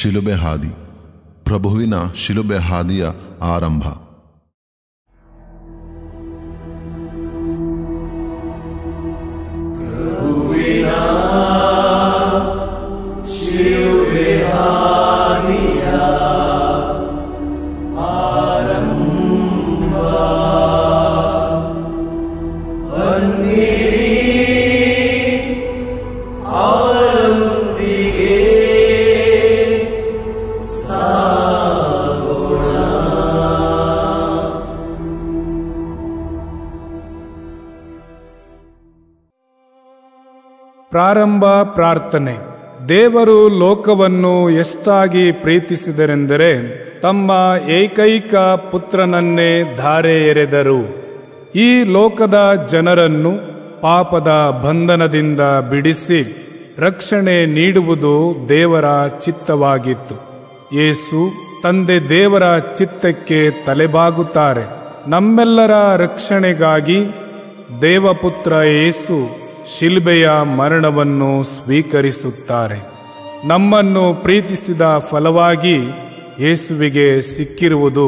ಶಿಲುಬೆ ಹಾದಿ ಪ್ರಭುವಿನ ಶಿಲುಬೆ ಹಾದಿಯ ಆರಂಭ ಪ್ರಾರಂಭ ಪ್ರಾರ್ಥನೆ ದೇವರು ಲೋಕವನ್ನು ಎಷ್ಟಾಗಿ ಪ್ರೀತಿಸಿದರೆಂದರೆ ತಮ್ಮ ಏಕೈಕ ಪುತ್ರನನ್ನೇ ಧಾರೆ ಎರೆದರು ಈ ಲೋಕದ ಜನರನ್ನು ಪಾಪದ ಬಂಧನದಿಂದ ಬಿಡಿಸಿ ರಕ್ಷಣೆ ನೀಡುವುದು ದೇವರ ಚಿತ್ತವಾಗಿತ್ತು ಯೇಸು ತಂದೆ ದೇವರ ಚಿತ್ತಕ್ಕೆ ತಲೆಬಾಗುತ್ತಾರೆ ನಮ್ಮೆಲ್ಲರ ರಕ್ಷಣೆಗಾಗಿ ದೇವಪುತ್ರ ಯೇಸು ಶಿಲ್ಬೆಯ ಮರಣವನ್ನು ಸ್ವೀಕರಿಸುತ್ತಾರೆ ನಮ್ಮನ್ನು ಪ್ರೀತಿಸಿದ ಫಲವಾಗಿ ಯೇಸುವಿಗೆ ಸಿಕ್ಕಿರುವುದು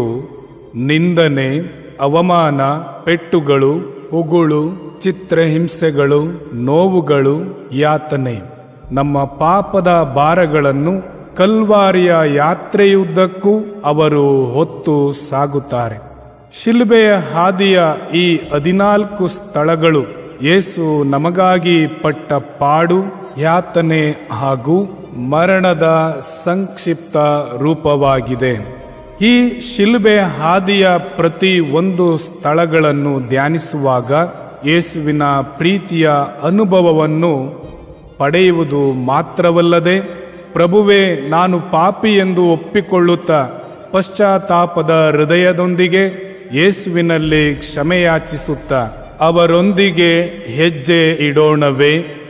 ನಿಂದನೆ ಅವಮಾನ ಪೆಟ್ಟುಗಳು ಉಗುಳು ಚಿತ್ರಹಿಂಸೆಗಳು ನೋವುಗಳು ಯಾತನೆ ನಮ್ಮ ಪಾಪದ ಭಾರಗಳನ್ನು ಕಲ್ವಾರಿಯ ಯಾತ್ರೆಯುದ್ದಕ್ಕೂ ಅವರು ಹೊತ್ತು ಸಾಗುತ್ತಾರೆ ಶಿಲ್ಬೆಯ ಹಾದಿಯ ಈ ಹದಿನಾಲ್ಕು ಸ್ಥಳಗಳು ಯೇಸು ನಮಗಾಗಿ ಪಟ್ಟ ಪಾಡು ಯಾತನೆ ಹಾಗೂ ಮರಣದ ಸಂಕ್ಷಿಪ್ತ ರೂಪವಾಗಿದೆ ಈ ಶಿಲ್ಬೆ ಹಾದಿಯ ಪ್ರತಿ ಒಂದು ಸ್ಥಳಗಳನ್ನು ಧ್ಯಾನಿಸುವಾಗ ಯೇಸುವಿನ ಪ್ರೀತಿಯ ಅನುಭವವನ್ನು ಪಡೆಯುವುದು ಮಾತ್ರವಲ್ಲದೆ ಪ್ರಭುವೇ ನಾನು ಪಾಪಿ ಎಂದು ಒಪ್ಪಿಕೊಳ್ಳುತ್ತಾ ಪಶ್ಚಾತ್ತಾಪದ ಹೃದಯದೊಂದಿಗೆ ಯೇಸುವಿನಲ್ಲಿ ಕ್ಷಮೆಯಾಚಿಸುತ್ತಾ ಅವರೊಂದಿಗೆ ಹೆಜ್ಜೆ ಇಡೋಣವೇ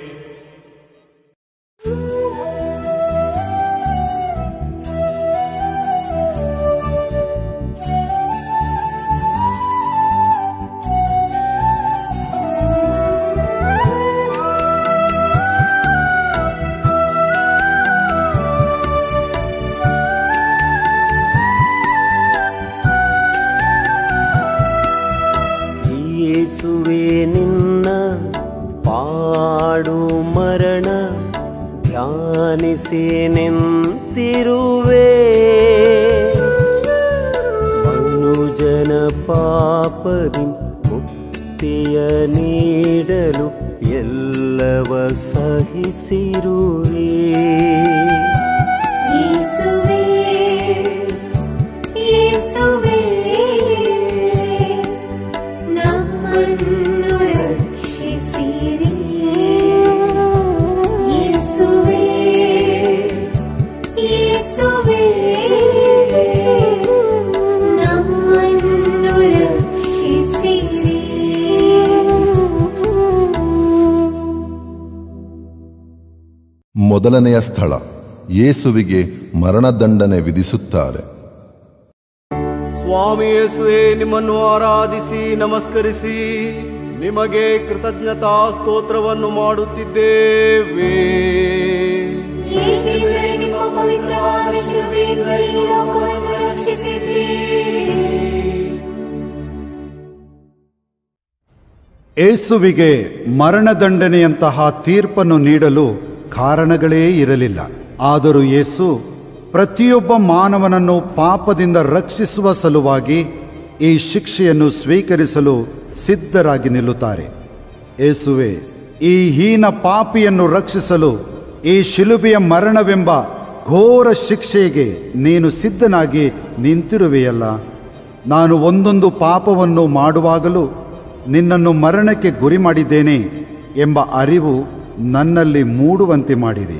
ಯೇಸುವೆ ನಿನ್ನ ಪಾಡು ಮರಣ ಧ್ಯಾನಿಸಿ ನಿಂತಿರುವೆ ಮನುಜನ ಪಾಪದಿ ಮುಕ್ತಿಯ ನೀಡಲು ಎಲ್ಲವ ಸಹಿಸಿರುವೆ ಯೇಸುವೇ ಯೇಸುವೇ ನಮ್ಮನ್ನು ರಕ್ಷಿಸಿರಿ ಯೇಸುವೇ ಯೇಸುವೇ ನಮ್ಮನ್ನು ರಕ್ಷಿಸಿರಿ ಮೊದಲನೆಯ ಸ್ಥಳ ಯೇಸುವಿಗೆ ಮರಣದಂಡನೆ ವಿಧಿಸುತ್ತಾರೆ ಸ್ವಾಮಿ ಯೇಸುವೆ ನಿಮ್ಮನ್ನು ಆರಾಧಿಸಿ ನಮಸ್ಕರಿಸಿ ನಿಮಗೆ ಕೃತಜ್ಞತಾ ಸ್ತೋತ್ರವನ್ನು ಮಾಡುತ್ತಿದ್ದೇವೆ ಏಕೆಂದರೆ ನಿಮ್ಮ ಪವಿತ್ರವಾದ ಶಿಲುಬೆಯಿಂದ ಈ ಲೋಕವನ್ನು ರಕ್ಷಿಸಿದ್ದೀರಿ ಏಸುವಿಗೆ ಮರಣದಂಡನೆಯಂತಹ ತೀರ್ಪನ್ನು ನೀಡಲು ಕಾರಣಗಳೇ ಇರಲಿಲ್ಲ ಆದರೂ ಯೇಸು ಪ್ರತಿಯೊಬ್ಬ ಮಾನವನನ್ನು ಪಾಪದಿಂದ ರಕ್ಷಿಸುವ ಸಲುವಾಗಿ ಈ ಶಿಕ್ಷೆಯನ್ನು ಸ್ವೀಕರಿಸಲು ಸಿದ್ಧರಾಗಿ ನಿಲ್ಲುತ್ತಾರೆ ಏಸುವೆ ಈ ಹೀನ ಪಾಪಿಯನ್ನು ರಕ್ಷಿಸಲು ಈ ಶಿಲುಬೆಯ ಮರಣವೆಂಬ ಘೋರ ಶಿಕ್ಷೆಗೆ ನೀನು ಸಿದ್ಧನಾಗಿ ನಿಂತಿರುವೆಯಲ್ಲ ನಾನು ಒಂದೊಂದು ಪಾಪವನ್ನು ಮಾಡುವಾಗಲೂ ನಿನ್ನನ್ನು ಮರಣಕ್ಕೆ ಗುರಿ ಮಾಡಿದ್ದೇನೆ ಎಂಬ ಅರಿವು ನನ್ನಲ್ಲಿ ಮೂಡುವಂತೆ ಮಾಡಿರಿ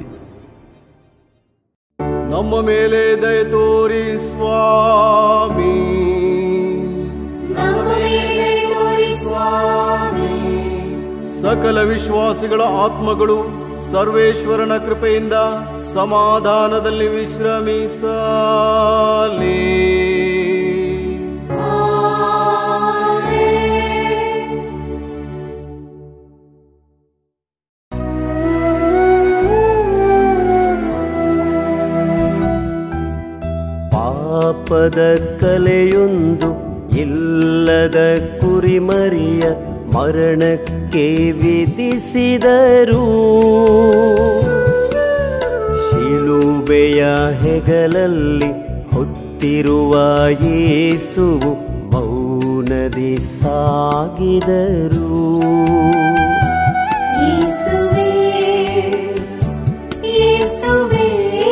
ನಮ್ಮ ಮೇಲೆ ದಯ ತೋರಿ ಸ್ವಾಮಿ ನಮ್ಮ ಮೇಲೆ ತೋರಿ ಸ್ವಾಮಿ ಸಕಲ ವಿಶ್ವಾಸಿಗಳ ಆತ್ಮಗಳು ಸರ್ವೇಶ್ವರನ ಕೃಪೆಯಿಂದ ಸಮಾಧಾನದಲ್ಲಿ ವಿಶ್ರಮಿಸಲಿ ಆಮೆನ್. ಪಾಪದ ಕಲೆಯೊಂದು ಇಲ್ಲದ ಕುರಿಮರಿಯ ಮರಣಕ್ಕೆ ವಿಧಿಸಿದರು ಶಿಲುಬೆಯ ಹೆಗಲಲ್ಲಿ ಹೊತ್ತಿರುವ ಯೇಸುವು ಮೌನದಿ ಸಾಗಿದರು ಯೇಸುವೇ ಯೇಸುವೇ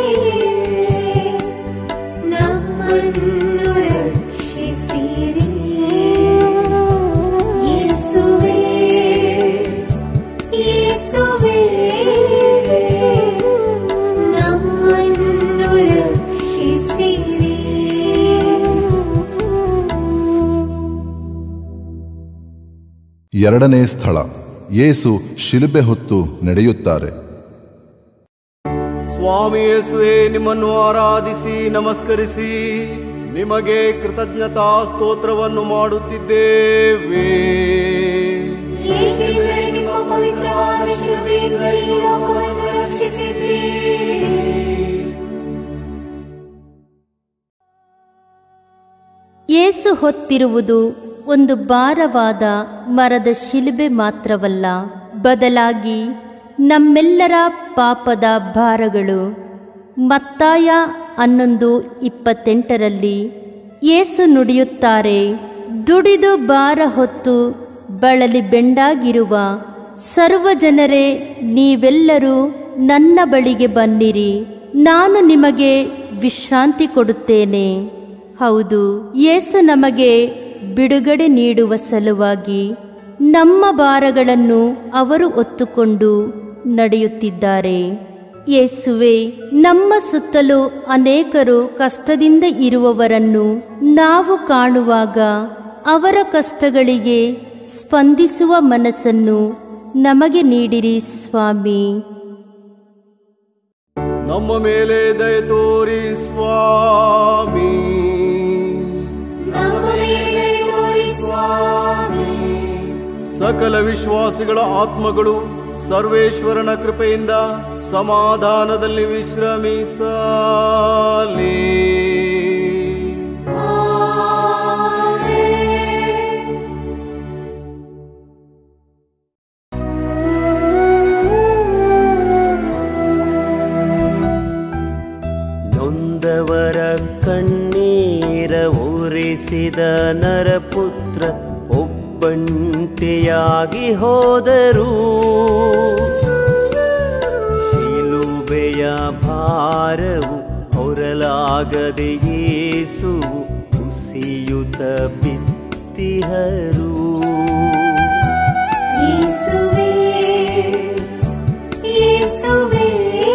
ನಮ್ಮನ್ನು ರಕ್ಷಿಸಿರಿ ಯೇಸುವೇ ಯೇಸುವೇ ನಮ್ಮನ್ನು ರಕ್ಷಿಸಿರಿ ಎರಡನೇ ಸ್ಥಳ ಯೇಸು ಶಿಲುಬೆ ಹೊತ್ತು ನಡೆಯುತ್ತಾರೆ ಸ್ವಾಮಿ ಯೇಸುವೆ ನಿಮ್ಮನ್ನು ಆರಾಧಿಸಿ ನಮಸ್ಕರಿಸಿ ನಿಮಗೆ ಕೃತಜ್ಞತಾ ಸ್ತೋತ್ರವನ್ನು ಮಾಡುತ್ತಿದ್ದೇವೆ ಏಕೆಂದರೆ ನಿಮ್ಮ ಪವಿತ್ರವಾದ ಶಿಲುಬೆಯಿಂದ ಈ ಲೋಕವನ್ನು ರಕ್ಷಿಸಿದ್ರಿ ಯೇಸು ಹೊತ್ತಿರುವುದು ಒಂದು ಭಾರವಾದ ಮರದ ಶಿಲುಬೆ ಮಾತ್ರವಲ್ಲ ಬದಲಾಗಿ ನಮ್ಮೆಲ್ಲರ ಪಾಪದ ಭಾರಗಳು ಮತ್ತಾಯ ಹನ್ನೊಂದು ಇಪ್ಪತ್ತೆಂಟರಲ್ಲಿ ಯೇಸು ನುಡಿಯುತ್ತಾರೆ ದುಡಿದು ಭಾರ ಹೊತ್ತು ಬಳಲಿ ಬೆಂಡಾಗಿರುವ ಸರ್ವ ಜನರೇ ನೀವೆಲ್ಲರೂ ನನ್ನ ಬಳಿಗೆ ಬನ್ನಿರಿ ನಾನು ನಿಮಗೆ ವಿಶ್ರಾಂತಿ ಕೊಡುತ್ತೇನೆ ಹೌದು ಯೇಸು ನಮಗೆ ಬಿಡುಗಡೆ ನೀಡುವ ಸಲುವಾಗಿ ನಮ್ಮ ಭಾರಗಳನ್ನು ಅವರು ಹೊತ್ತುಕೊಂಡು ನಡೆಯುತ್ತಿದ್ದಾರೆ ಯೇಸುವೆ ನಮ್ಮ ಸುತ್ತಲೂ ಅನೇಕರು ಕಷ್ಟದಿಂದ ಇರುವವರನ್ನು ನಾವು ಕಾಣುವಾಗ ಅವರ ಕಷ್ಟಗಳಿಗೆ ಸ್ಪಂದಿಸುವ ಮನಸ್ಸನ್ನು ನಮಗೆ ನೀಡಿರಿ ಸ್ವಾಮಿ ನಮ್ಮ ಮೇಲೆ ದಯ ತೋರಿ ಸ್ವಾಮಿ ನಮ್ಮ ಮೇಲೆ ತೋರಿ ಸ್ವಾಮಿ ಸಕಲ ವಿಶ್ವಾಸಿಗಳ ಆತ್ಮಗಳು ಸರ್ವೇಶ್ವರನ ಕೃಪೆಯಿಂದ ಸಮಾಧಾನದಲ್ಲಿ ವಿಶ್ರಮಿಸಲಿ ನೊಂದವರ ಕಣ್ಣೀರ ಉರಿಸಿದ ನರಪುತ್ರ ಒಬ್ಬಂಟಿಯಾಗಿ ಹೋದರು ಶಿಲುಬೆಯ ಭಾರವು ಹೊರಲಾಗದೆ ಯೇಸುವು ಕುಸಿಯುತ್ತ ಬಿತ್ತಿಹರು ಯೇಸುವೇ ಯೇಸುವೇ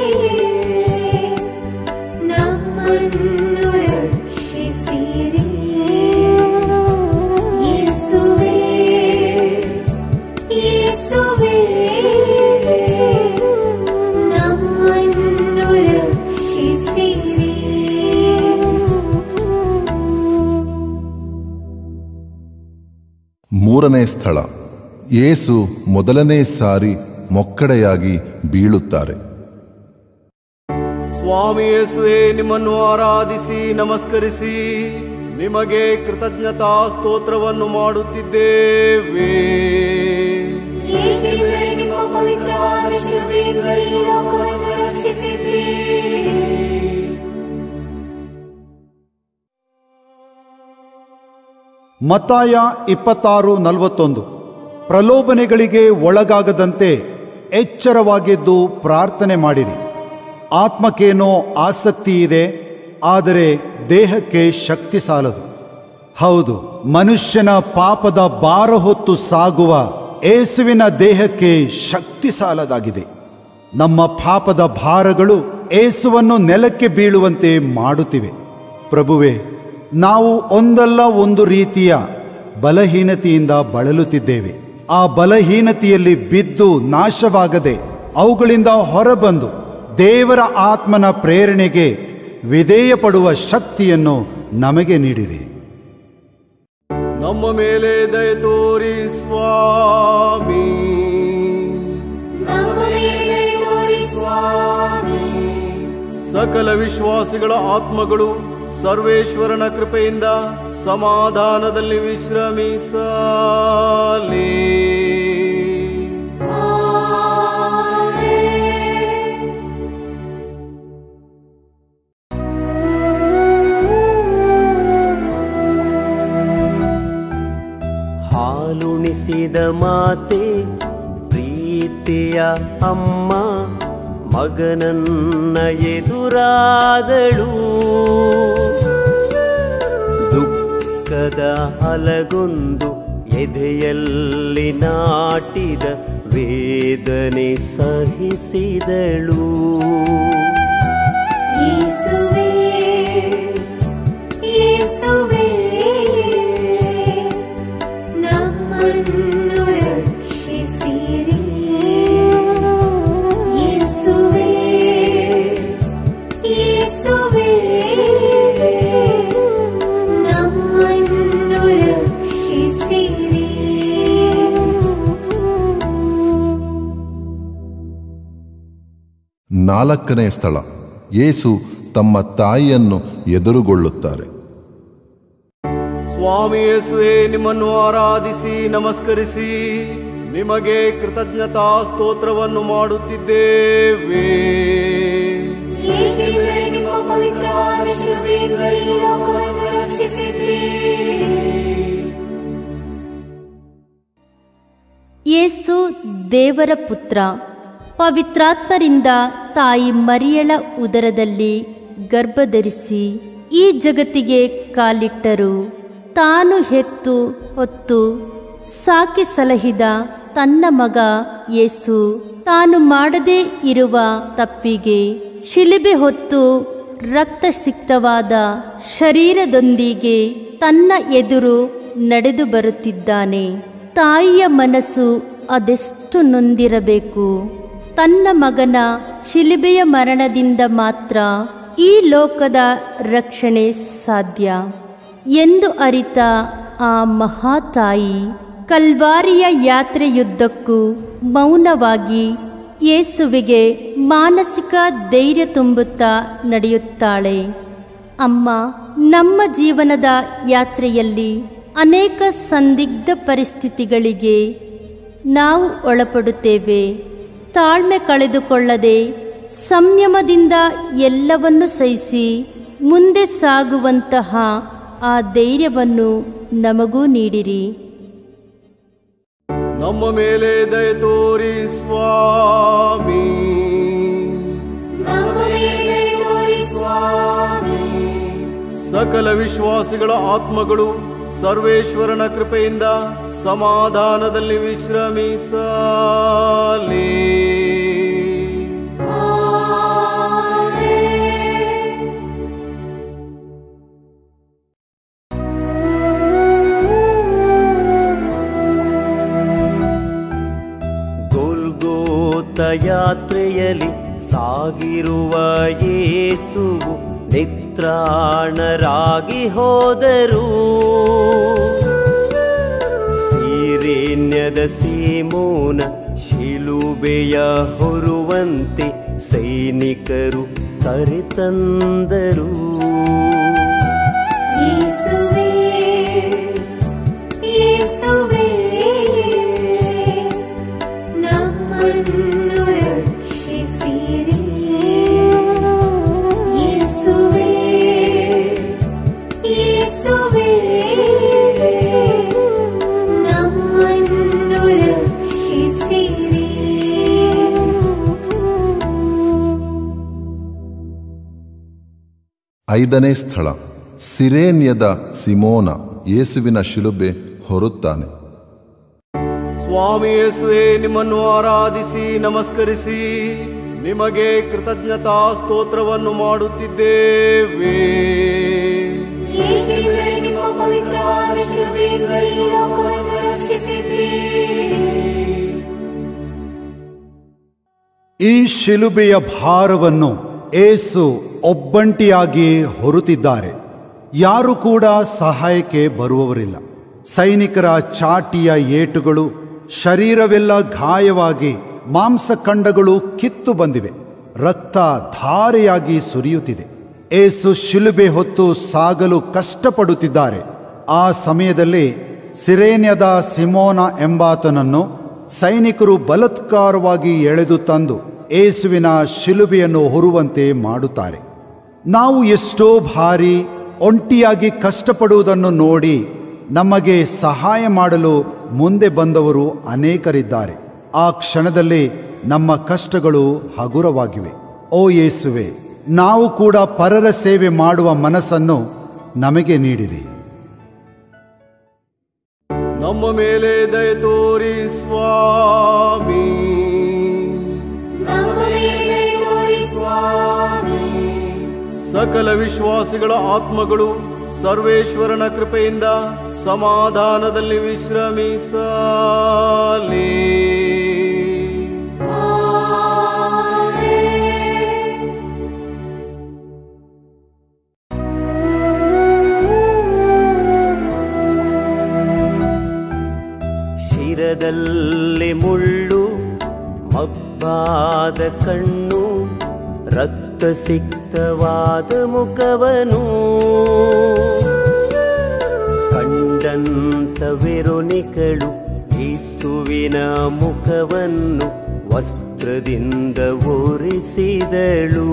ನಮ್ಮನ್ನು ರಕ್ಷಿಸಿರಿ ಯೇಸುವೇ ಯೇಸುವೇ ನಮ್ಮನ್ನು ರಕ್ಷಿಸಿರಿ ಮೂರನೇ ಸ್ಥಳ ಯೇಸು ಮೊದಲನೇ ಸಾರಿ ಮೊಕ್ಕಡೆಯಾಗಿ ಬೀಳುತ್ತಾರೆ ಸ್ವಾಮಿ ಯೇಸುವೆ ನಿಮ್ಮನ್ನು ಆರಾಧಿಸಿ ನಮಸ್ಕರಿಸಿ ನಿಮಗೆ ಕೃತಜ್ಞತಾ ಸ್ತೋತ್ರವನ್ನು ಮಾಡುತ್ತಿದ್ದೇವೆ ಏಕೆಂದರೆ ನಿಮ್ಮ ಪವಿತ್ರವಾದ ಶಿಲುಬೆಯಿಂದ ಈ ಲೋಕವನ್ನು ರಕ್ಷಿಸಿದ್ರಿ ಮತ್ತಾಯ ಇಪ್ಪತ್ತಾರು ನಲವತ್ತೊಂದು ಪ್ರಲೋಭನೆಗಳಿಗೆ ಒಳಗಾಗದಂತೆ ಎಚ್ಚರವಾಗಿದ್ದು ಪ್ರಾರ್ಥನೆ ಮಾಡಿರಿ ಆತ್ಮಕ್ಕೇನೋ ಆಸಕ್ತಿ ಇದೆ ಆದರೆ ದೇಹಕ್ಕೆ ಶಕ್ತಿ ಸಾಲದು ಹೌದು ಮನುಷ್ಯನ ಪಾಪದ ಭಾರ ಹೊತ್ತು ಸಾಗುವ ಏಸುವಿನ ದೇಹಕ್ಕೆ ಶಕ್ತಿ ಸಾಲದಾಗಿದೆ ನಮ್ಮ ಪಾಪದ ಭಾರಗಳು ಏಸುವನ್ನು ನೆಲಕ್ಕೆ ಬೀಳುವಂತೆ ಮಾಡುತ್ತಿವೆ ಪ್ರಭುವೆ ನಾವು ಒಂದಲ್ಲ ಒಂದು ರೀತಿಯ ಬಲಹೀನತೆಯಿಂದ ಬಳಲುತ್ತಿದ್ದೇವೆ ಆ ಬಲಹೀನತೆಯಲ್ಲಿ ಬಿದ್ದು ನಾಶವಾಗದೆ ಅವುಗಳಿಂದ ಹೊರಬಂದು ದೇವರ ಆತ್ಮನ ಪ್ರೇರಣೆಗೆ ವಿಧೇಯ ಪಡುವ ಶಕ್ತಿಯನ್ನು ನಮಗೆ ನೀಡಿರಿ ನಮ್ಮ ಮೇಲೆ ದಯ ತೋರಿ ಸ್ವಾಮಿ ನಮ್ಮ ಮೇಲೆ ತೋರಿ ಸ್ವಾಮಿ ಸಕಲ ವಿಶ್ವಾಸಿಗಳ ಆತ್ಮಗಳು ಸರ್ವೇಶ್ವರನ ಕೃಪೆಯಿಂದ ಸಮಾಧಾನದಲ್ಲಿ ವಿಶ್ರಮಿಸಲಿ ಹಾಲುಣಿಸಿದ ಮಾತೆ ಪ್ರೀತಿಯ ಅಮ್ಮ ಮಗನನ್ನ ಎದುರಾದಳು ದುಃಖದ ಅಲಗೊಂದು ಎದೆಯಲ್ಲಿ ನಾಟಿದ ವೇದನೆ ಸಹಿಸಿದಳು ಯೇಸುವೇ ಯೇಸುವೇ ನಮ್ಮನ್ನು ರಕ್ಷಿಸಿರಿ ಯೇಸುವೇ ಯೇಸುವೇ ನಮ್ಮನ್ನು ರಕ್ಷಿಸಿರಿ ನಾಲ್ಕನೇ ಸ್ಥಳ ಯೇಸು ತಮ್ಮ ತಾಯಿಯನ್ನು ಎದುರುಗೊಳ್ಳುತ್ತಾರೆ ಸ್ವಾಮಿ ಯೇಸುವೆ ನಿಮ್ಮನ್ನು ಆರಾಧಿಸಿ ನಮಸ್ಕರಿಸಿ ನಿಮಗೆ ಕೃತಜ್ಞತಾ ಸ್ತೋತ್ರವನ್ನು ಮಾಡುತ್ತಿದ್ದೇವೆ ಏಕೆಂದರೆ ನಿಮ್ಮ ಪವಿತ್ರವಾದ ಶಿಲುಬೆಯಿಂದ ಈ ಲೋಕವನ್ನು ರಕ್ಷಿಸಿದ್ದೀರಿ ಯೇಸು ದೇವರ ಪುತ್ರ ಪವಿತ್ರಾತ್ಮರಿಂದ ತಾಯಿ ಮರಿಯಳ ಉದರದಲ್ಲಿ ಗರ್ಭಧರಿಸಿ ಈ ಜಗತ್ತಿಗೆ ಕಾಲಿಟ್ಟರು ತಾನು ಹೆತ್ತು ಹೊತ್ತು ಸಾಕಿ ಸಲಹಿದ ತನ್ನ ಮಗ ಯೇಸು ತಾನು ಮಾಡದೇ ಇರುವ ತಪ್ಪಿಗೆ ಶಿಲುಬೆ ಹೊತ್ತು ರಕ್ತಸಿಕ್ತವಾದ ಶರೀರದೊಂದಿಗೆ ತನ್ನ ಎದುರು ನಡೆದು ಬರುತ್ತಿದ್ದಾನೆ ತಾಯಿಯ ಮನಸ್ಸು ಅದೆಷ್ಟು ನೊಂದಿರಬೇಕು ತನ್ನ ಮಗನ ಶಿಲುಬೆಯ ಮರಣದಿಂದ ಮಾತ್ರ ಈ ಲೋಕದ ರಕ್ಷಣೆ ಸಾಧ್ಯ ಎಂದು ಅರಿತ ಆ ಮಹಾತಾಯಿ ಕಲ್ವಾರಿಯ ಯಾತ್ರೆಯುದ್ದಕ್ಕೂ ಮೌನವಾಗಿ ಯೇಸುವಿಗೆ ಮಾನಸಿಕ ಧೈರ್ಯ ತುಂಬುತ್ತಾ ನಡೆಯುತ್ತಾಳೆ ಅಮ್ಮ ನಮ್ಮ ಜೀವನದ ಯಾತ್ರೆಯಲ್ಲಿ ಅನೇಕ ಸಂದಿಗ್ಧ ಪರಿಸ್ಥಿತಿಗಳಿಗೆ ನಾವು ಒಳಪಡುತ್ತೇವೆ ತಾಳ್ಮೆ ಕಳೆದುಕೊಳ್ಳದೆ ಸಂಯಮದಿಂದ ಎಲ್ಲವನ್ನು ಸಹಿಸಿ ಮುಂದೆ ಸಾಗುವಂತಹ ಆ ಧೈರ್ಯವನ್ನು ನಮಗೂ ನೀಡಿರಿ ನಮ್ಮ ಮೇಲೆ ದಯ ತೋರಿ ಸ್ವಾಮಿ ನಮ್ಮ ಮೇಲೆ ತೋರಿ ಸ್ವಾಮಿ ಸಕಲ ವಿಶ್ವಾಸಿಗಳ ಆತ್ಮಗಳು ಸರ್ವೇಶ್ವರನ ಕೃಪೆಯಿಂದ ಸಮಾಧಾನದಲ್ಲಿ ವಿಶ್ರಮಿಸಲಿ ಗೋಲ್ಗೋತ ಯಾತ್ರೆಯಲ್ಲಿ ಸಾಗಿರುವ ಯೇಸುವು ನಿತ್ರಾಣರಾಗಿ ಹೋದರು ಸೀರೇನ್ಯದ ಸೀಮೋನ ಶಿಲುಬೆಯ ಹೊರುವಂತೆ ಸೈನಿಕರು ಕರೆತಂದರು ಯೇಸುವೇ ಯೇಸುವೇ ನಮ್ಮನ್ನು ರಕ್ಷಿಸಿರಿ ಯೇಸುವೇ ಯೇಸುವೇ ನಮ್ಮನ್ನು ರಕ್ಷಿಸಿರಿ ಐದನೇ ಸ್ಥಳ ಸಿರೇನ್ಯದ ಸಿಮೋನ ಯೇಸುವಿನ ಶಿಲುಬೆ ಹೊರುತ್ತಾನೆ ಸ್ವಾಮಿ ಯೇಸುವೆ ನಿಮ್ಮನ್ನು ಆರಾಧಿಸಿ ನಮಸ್ಕರಿಸಿ ನಿಮಗೆ ಕೃತಜ್ಞತಾ ಸ್ತೋತ್ರವನ್ನು ಮಾಡುತ್ತಿದ್ದೇವೆ ಏಕೆಂದರೆ ನಿಮ್ಮ ಪವಿತ್ರವಾದ ಶಿಲುಬೆಯಿಂದ ಈ ಲೋಕವನ್ನು ರಕ್ಷಿಸಿದ್ದೀರಿ ಈ ಶಿಲುಬೆಯ ಭಾರವನ್ನು ಏಸು ಒಬ್ಬಂಟಿಯಾಗಿ ಹೊರುತ್ತಿದ್ದಾರೆ ಯಾರು ಕೂಡ ಸಹಾಯಕ್ಕೆ ಬರುವವರಿಲ್ಲ ಸೈನಿಕರ ಚಾಟಿಯ ಏಟುಗಳು ಶರೀರವೆಲ್ಲ ಗಾಯವಾಗಿ ಮಾಂಸಖಂಡಗಳು ಕಿತ್ತು ಬಂದಿವೆ ರಕ್ತ ಧಾರೆಯಾಗಿ ಸುರಿಯುತ್ತಿದೆ ಏಸು ಶಿಲುಬೆ ಹೊತ್ತು ಸಾಗಲು ಕಷ್ಟಪಡುತ್ತಿದ್ದಾರೆ ಆ ಸಮಯದಲ್ಲಿ ಸಿರೇನ್ಯದ ಸಿಮೋನ ಎಂಬಾತನನ್ನು ಸೈನಿಕರು ಬಲಾತ್ಕಾರವಾಗಿ ಎಳೆದು ತಂದು ಏಸುವಿನ ಶಿಲುಬೆಯನ್ನು ಹೊರುವಂತೆ ಮಾಡುತ್ತಾರೆ ನಾವು ಎಷ್ಟೋ ಬಾರಿ ಒಂಟಿಯಾಗಿ ಕಷ್ಟಪಡುವುದನ್ನು ನೋಡಿ ನಮಗೆ ಸಹಾಯ ಮಾಡಲು ಮುಂದೆ ಬಂದವರು ಅನೇಕರಿದ್ದಾರೆ ಆ ಕ್ಷಣದಲ್ಲಿ ನಮ್ಮ ಕಷ್ಟಗಳು ಹಗುರವಾಗಿವೆ ಓ ಯೇಸುವೆ ನಾವು ಕೂಡ ಪರರ ಸೇವೆ ಮಾಡುವ ಮನಸ್ಸನ್ನು ನಮಗೆ ನೀಡಿರಿ ನಮ್ಮ ಮೇಲೆ ದಯ ತೋರಿ ಸ್ವಾಮಿ ನಮ್ಮ ಮೇಲೆ ತೋರಿ ಸ್ವಾಮಿ ಸಕಲ ವಿಶ್ವಾಸಿಗಳ ಆತ್ಮಗಳು ಸರ್ವೇಶ್ವರನ ಕೃಪೆಯಿಂದ ಸಮಾಧಾನದಲ್ಲಿ ವಿಶ್ರಮಿಸಲಿ ಶಿರದಲ್ಲಿ ಮುಳ್ಳು ಮಬ್ಬಾದ ಕಣ್ಣು ರಕ್ತ ಸಿಕ್ತವಾದ ಮುಖವನು ಕಂಡಂತ ವೆರೊನಿಕಳು ಯೇಸುವಿನ ಮುಖವನ್ನು ವಸ್ತ್ರದಿಂದ ಒರೆಸಿದಳು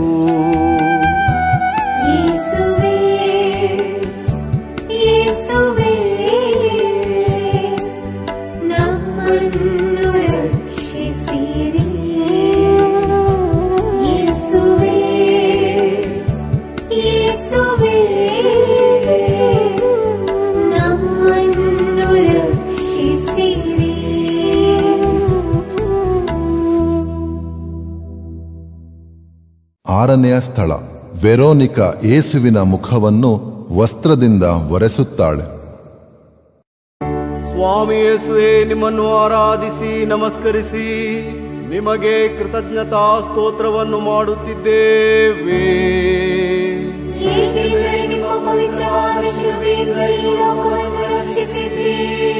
ಯೇಸುವೇ ಯೇಸುವೇ ನಮ್ಮನ್ನು ರಕ್ಷಿಸಿರಿ ಯೇಸುವೇ ಯೇಸುವೇ ನಮ್ಮನ್ನು ರಕ್ಷಿಸಿರಿ ಆರನೆಯ ಸ್ಥಳ ವೆರೋನಿಕಾ ಏಸುವಿನ ಮುಖವನ್ನು ವಸ್ತ್ರದಿಂದ ಒರೆಸುತ್ತಾಳೆ ಸ್ವಾಮಿ ಯೇಸುವೆ ನಿಮ್ಮನ್ನು ಆರಾಧಿಸಿ ನಮಸ್ಕರಿಸಿ ನಿಮಗೆ ಕೃತಜ್ಞತಾ ಸ್ತೋತ್ರವನ್ನು ಮಾಡುತ್ತಿದ್ದೇವೆ ಏಕೆಂದರೆ ನಿಮ್ಮ ಪವಿತ್ರವಾದ ಶಿಲುಬೆಯಿಂದ ಈ ಲೋಕವನ್ನು ರಕ್ಷಿಸಿದ್ದೀರಿ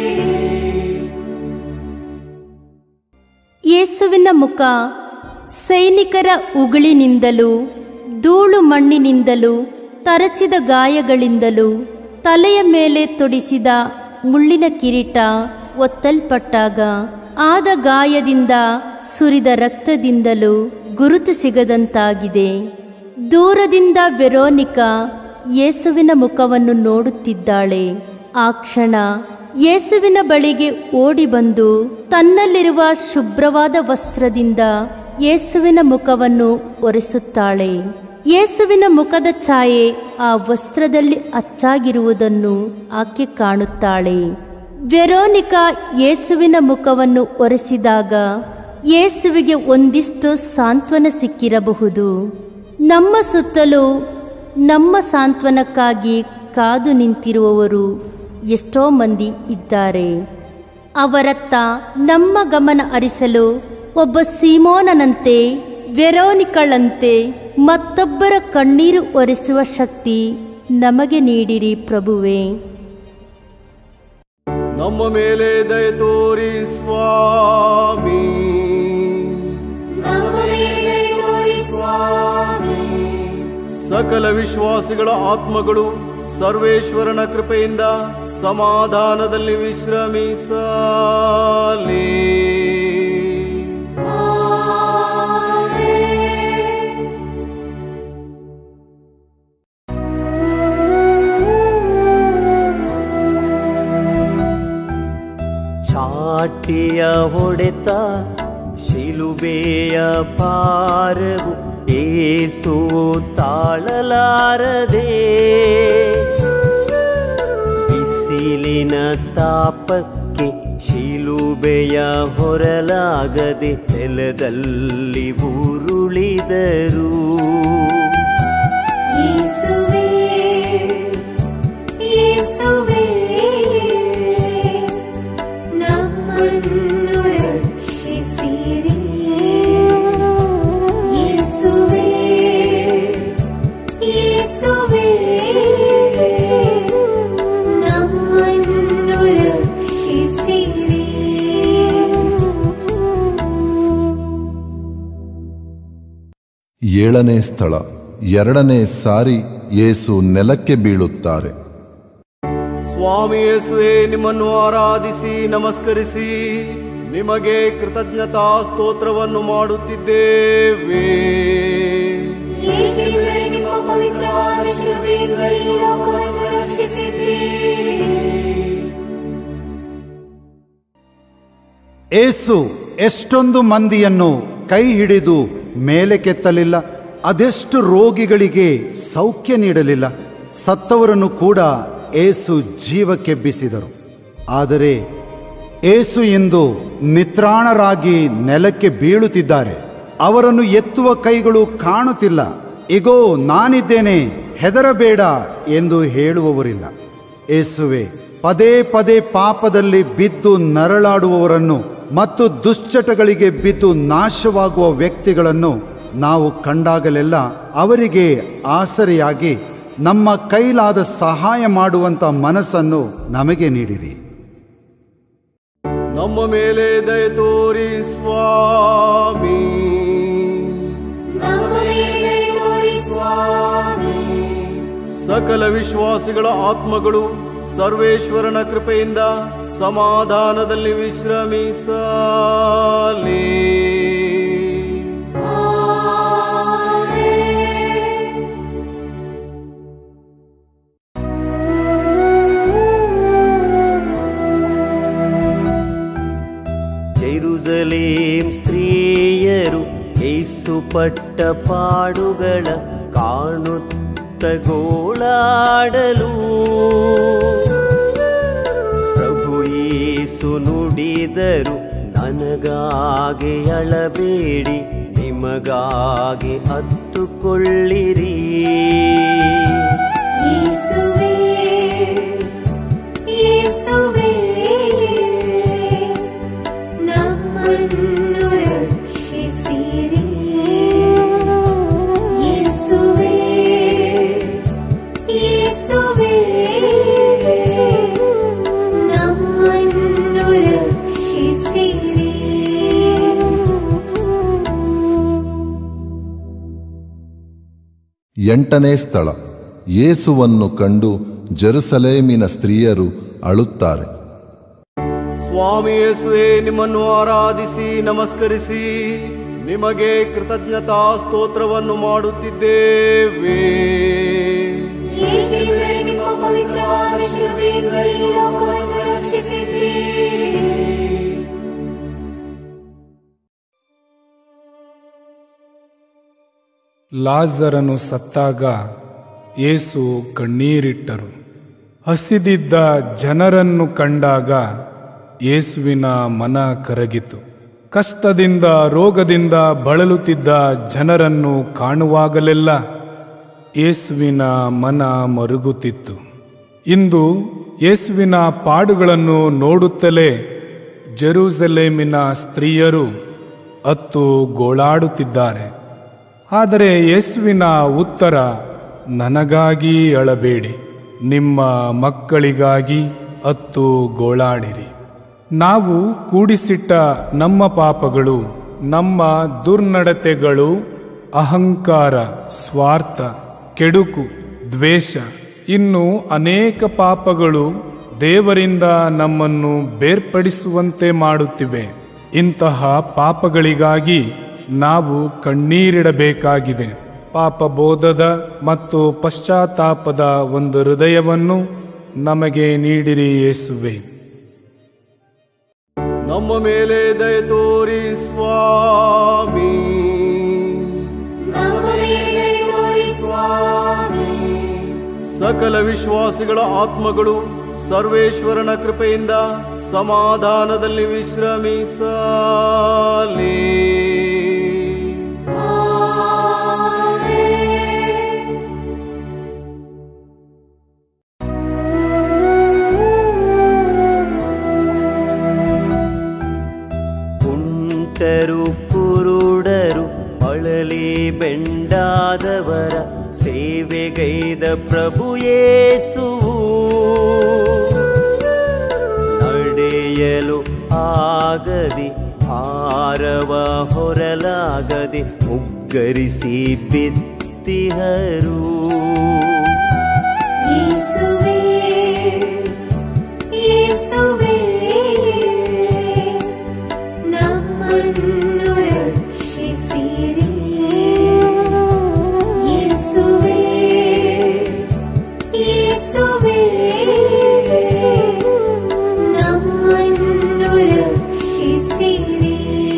ಯೇಸುವಿನ ಮುಖ ಸೈನಿಕರ ಉಗುಳಿನಿಂದಲೂ ಧೂಳು ಮಣ್ಣಿನಿಂದಲೂ ತರಚಿದ ಗಾಯಗಳಿಂದಲೂ ತಲೆಯ ಮೇಲೆ ತೊಡಿಸಿದ ಮುಳ್ಳಿನ ಕಿರೀಟ ಒತ್ತಲ್ಪಟ್ಟಾಗ ಆದ ಗಾಯದಿಂದ ಸುರಿದ ರಕ್ತದಿಂದಲೂ ಗುರುತು ಸಿಗದಂತಾಗಿದೆ ದೂರದಿಂದ ವೆರೋನಿಕಾ ಯೇಸುವಿನ ಮುಖವನ್ನು ನೋಡುತ್ತಿದ್ದಾಳೆ ಆ ಕ್ಷಣ ಯೇಸುವಿನ ಬಳಿಗೆ ಓಡಿ ಬಂದು ತನ್ನಲ್ಲಿರುವ ಶುಭ್ರವಾದ ವಸ್ತ್ರದಿಂದ ಯೇಸುವಿನ ಮುಖವನ್ನು ಒರೆಸುತ್ತಾಳೆ ಯೇಸುವಿನ ಮುಖದ ಛಾಯೆ ಆ ವಸ್ತ್ರದಲ್ಲಿ ಅಚ್ಚಾಗಿರುವುದನ್ನು ಆಕೆ ಕಾಣುತ್ತಾಳೆ ವೆರೋನಿಕಾ ಯೇಸುವಿನ ಮುಖವನ್ನು ಒರೆಸಿದಾಗ ಯೇಸುವಿಗೆ ಒಂದಿಷ್ಟು ಸಾಂತ್ವನ ಸಿಕ್ಕಿರಬಹುದು ನಮ್ಮ ಸುತ್ತಲೂ ನಮ್ಮ ಸಾಂತ್ವನಕ್ಕಾಗಿ ಕಾದು ನಿಂತಿರುವವರು ಎಷ್ಟೋ ಮಂದಿ ಇದ್ದಾರೆ ಅವರತ್ತ ನಮ್ಮ ಗಮನ ಹರಿಸಲು ಒಬ್ಬ ಸೀಮೋನನಂತೆ ವೆರೋನಿಕಳಂತೆ ಮತ್ತೊಬ್ಬರ ಕಣ್ಣೀರು ಒರೆಸುವ ಶಕ್ತಿ ನಮಗೆ ನೀಡಿರಿ ಪ್ರಭುವೇ ನಮ್ಮ ಮೇಲೆ ದಯ ತೋರಿ ಸ್ವಾಮಿ ನಮ್ಮ ಮೇಲೆ ತೋರಿ ಸ್ವಾಮಿ ಸಕಲ ವಿಶ್ವಾಸಿಗಳ ಆತ್ಮಗಳು ಸರ್ವೇಶ್ವರನ ಕೃಪೆಯಿಂದ ಸಮಾಧಾನದಲ್ಲಿ ವಿಶ್ರಮಿಸಲಿ ಚಾಟಿಯ ಹೊಡೆತ ಶಿಲುಬೆಯ ಪಾರವು ಏಸು ತಾಳಲಾರದೆ ಬಿಸಿಲಿನ ತಾಪಕ್ಕೆ ಶಿಲುಬೆಯ ಹೊರಲಾಗದೆ ನೆಲದಲ್ಲಿ ಉರುಳಿದರು ಯೇಸುವೇ ಯೇಸುವೇ ನಮ್ಮನ್ನು ರಕ್ಷಿಸಿರಿ ಯೇಸುವೇ ಯೇಸುವೇ ನಮ್ಮನ್ನು ರಕ್ಷಿಸಿರಿ ಏಳನೇ ಸ್ಥಳ ಎರಡನೇ ಸಾರಿ ಯೇಸು ನೆಲಕ್ಕೆ ಬೀಳುತ್ತಾರೆ ಸ್ವಾಮಿ ಯೇಸುವೆ ನಿಮ್ಮನ್ನು ಆರಾಧಿಸಿ ನಮಸ್ಕರಿಸಿ ನಿಮಗೆ ಕೃತಜ್ಞತಾ ಸ್ತೋತ್ರವನ್ನು ಮಾಡುತ್ತಿದ್ದೇವೆ ಏಕೆಂದರೆ ನಿಮ್ಮ ಪವಿತ್ರವಾದ ಶಿಲುಬೆಯಿಂದ ಈ ಲೋಕವನ್ನು ರಕ್ಷಿಸಿದ್ದೀರಿ ಏಸು ಎಷ್ಟೊಂದು ಮಂದಿಯನ್ನು ಕೈ ಹಿಡಿದು ಮೇಲೆ ಕೆತ್ತಲಿಲ್ಲ ಅದೆಷ್ಟು ರೋಗಿಗಳಿಗೆ ಸೌಖ್ಯ ನೀಡಲಿಲ್ಲ ಸತ್ತವರನ್ನು ಕೂಡ ಏಸು ಜೀವಕ್ಕೆಬ್ಬಿಸಿದರು ಆದರೆ ಏಸು ಇಂದು ನಿತ್ರಾಣರಾಗಿ ನೆಲಕ್ಕೆ ಬೀಳುತ್ತಿದ್ದಾರೆ ಅವರನ್ನು ಎತ್ತುವ ಕೈಗಳು ಕಾಣುತ್ತಿಲ್ಲ ಇಗೋ ನಾನಿದ್ದೇನೆ ಹೆದರಬೇಡ ಎಂದು ಹೇಳುವವರಿಲ್ಲ ಏಸುವೆ ಪದೇ ಪದೇ ಪಾಪದಲ್ಲಿ ಬಿದ್ದು ನರಳಾಡುವವರನ್ನು ಮತ್ತು ದುಶ್ಚಟಗಳಿಗೆ ಬಿದ್ದು ನಾಶವಾಗುವ ವ್ಯಕ್ತಿಗಳನ್ನು ನಾವು ಕಂಡಾಗಲೆಲ್ಲ ಅವರಿಗೆ ಆಸರೆಯಾಗಿ ನಮ್ಮ ಕೈಲಾದ ಸಹಾಯ ಮಾಡುವಂತ ಮನಸ್ಸನ್ನು ನಮಗೆ ನೀಡಿರಿ ನಮ್ಮ ಮೇಲೆ ದಯ ತೋರಿ ಸ್ವಾಮಿ ನಮ್ಮ ಮೇಲೆ ತೋರಿ ಸ್ವಾಮಿ ಸಕಲ ವಿಶ್ವಾಸಿಗಳ ಆತ್ಮಗಳು ಸರ್ವೇಶ್ವರನ ಕೃಪೆಯಿಂದ ಸಮಾಧಾನದಲ್ಲಿ ವಿಶ್ರಮಿಸಲಿ ಜೆರುಸಲೇಂ ಸ್ತ್ರೀಯರು ಏಸು ಪಟ್ಟ ಪಾಡುಗಳ ಕಾಣುತ್ತ ಗೋಳಾಡಲು ಪ್ರಭು ಯೇಸು ನುಡಿದರು ನನಗಾಗಿ ಅಳಬೇಡಿ ನಿಮಗಾಗಿ ಹತ್ತುಕೊಳ್ಳಿರಿ ಯೇಸುವೇ ಯೇಸುವೇ ನಮ್ಮನ್ನು ರಕ್ಷಿಸಿರಿ ಯೇಸುವೇ ಯೇಸುವೇ ನಮ್ಮನ್ನು ರಕ್ಷಿಸಿರಿ ಎಂಟನೇ ಸ್ಥಳ ಯೇಸುವನ್ನು ಕಂಡು ಜೆರುಸಲೇಮಿನ ಸ್ತ್ರೀಯರು ಅಳುತ್ತಾರೆ ಸ್ವಾಮಿ ಯೇಸುವೆ ನಿಮ್ಮನ್ನು ಆರಾಧಿಸಿ ನಮಸ್ಕರಿಸಿ ನಿಮಗೆ ಕೃತಜ್ಞತಾ ಸ್ತೋತ್ರವನ್ನು ಮಾಡುತ್ತಿದ್ದೇವೆ ಏಕೆಂದರೆ ನಿಮ್ಮ ಪವಿತ್ರವಾದ ಶಿಲುಬೆಯಿಂದ ಈ ಲೋಕವನ್ನು ರಕ್ಷಿಸಿದ್ದೀರಿ ಲಾಜರನು ಸತ್ತಾಗ ಯೇಸು ಕಣ್ಣೀರಿಟ್ಟರು ಹಸಿದಿದ್ದ ಜನರನ್ನು ಕಂಡಾಗ ಯೇಸುವಿನ ಮನ ಕರಗಿತು ಕಷ್ಟದಿಂದ ರೋಗದಿಂದ ಬಳಲುತ್ತಿದ್ದ ಜನರನ್ನು ಕಾಣುವಾಗಲೆಲ್ಲ ಯೇಸುವಿನ ಮನ ಮರುಗುತ್ತಿತ್ತು ಇಂದು ಯೇಸುವಿನ ಪಾಡುಗಳನ್ನು ನೋಡುತ್ತಲೇ ಜೆರೂಸಲೇಮಿನ ಸ್ತ್ರೀಯರು ಅತ್ತು ಗೋಳಾಡುತ್ತಿದ್ದಾರೆ ಆದರೆ ಯೇಸುವಿನ ಉತ್ತರ ನನಗಾಗಿ ಅಳಬೇಡಿ ನಿಮ್ಮ ಮಕ್ಕಳಿಗಾಗಿ ಅತ್ತು ಗೋಳಾಡಿರಿ ನಾವು ಕೂಡಿಸಿಟ್ಟ ನಮ್ಮ ಪಾಪಗಳು ನಮ್ಮ ದುರ್ನಡತೆಗಳು ಅಹಂಕಾರ ಸ್ವಾರ್ಥ ಕೆಡುಕು ದ್ವೇಷ ಇನ್ನು ಅನೇಕ ಪಾಪಗಳು ದೇವರಿಂದ ನಮ್ಮನ್ನು ಬೇರ್ಪಡಿಸುವಂತೆ ಮಾಡುತ್ತಿವೆ ಇಂತಹ ಪಾಪಗಳಿಗಾಗಿ ನಾವು ಕಣ್ಣೀರಿಡಬೇಕಾಗಿದೆ ಪಾಪಬೋಧದ ಮತ್ತು ಪಶ್ಚಾತ್ತಾಪದ ಒಂದು ಹೃದಯವನ್ನು ನಮಗೆ ನೀಡಿರಿ ಯೇಸುವೆ ನಮ್ಮ ಮೇಲೆ ದಯ ತೋರಿ ಸ್ವಾಮಿ ನಮ್ಮ ಮೇಲೆ ತೋರಿ ಸ್ವಾಮಿ ಸಕಲ ವಿಶ್ವಾಸಿಗಳ ಆತ್ಮಗಳು ಸರ್ವೇಶ್ವರನ ಕೃಪೆಯಿಂದ ಸಮಾಧಾನದಲ್ಲಿ ವಿಶ್ರಮಿಸಲಿ ಕುಂಟರು ಕುರುಡರು ಅಳಲಿ ಬೆಂಡಾದವರ ಸೇವೆಗೈದ ಪ್ರಭು ಯೇಸುವು ನಡೆಯಲು ಆಗದೆ ಭಾರವ ಹೊರಲಾಗದೆ ಮುಗ್ಗರಿಸಿ ಬಿದ್ದ ನಿಂತಿಹರು ಯೇಸುವೇ ಯೇಸುವೇ ನಮ್ಮನ್ನು ರಕ್ಷಿಸಿರಿ ಯೇಸುವೇ ಯೇಸುವೇ ನಮ್ಮನ್ನು ರಕ್ಷಿಸಿರಿ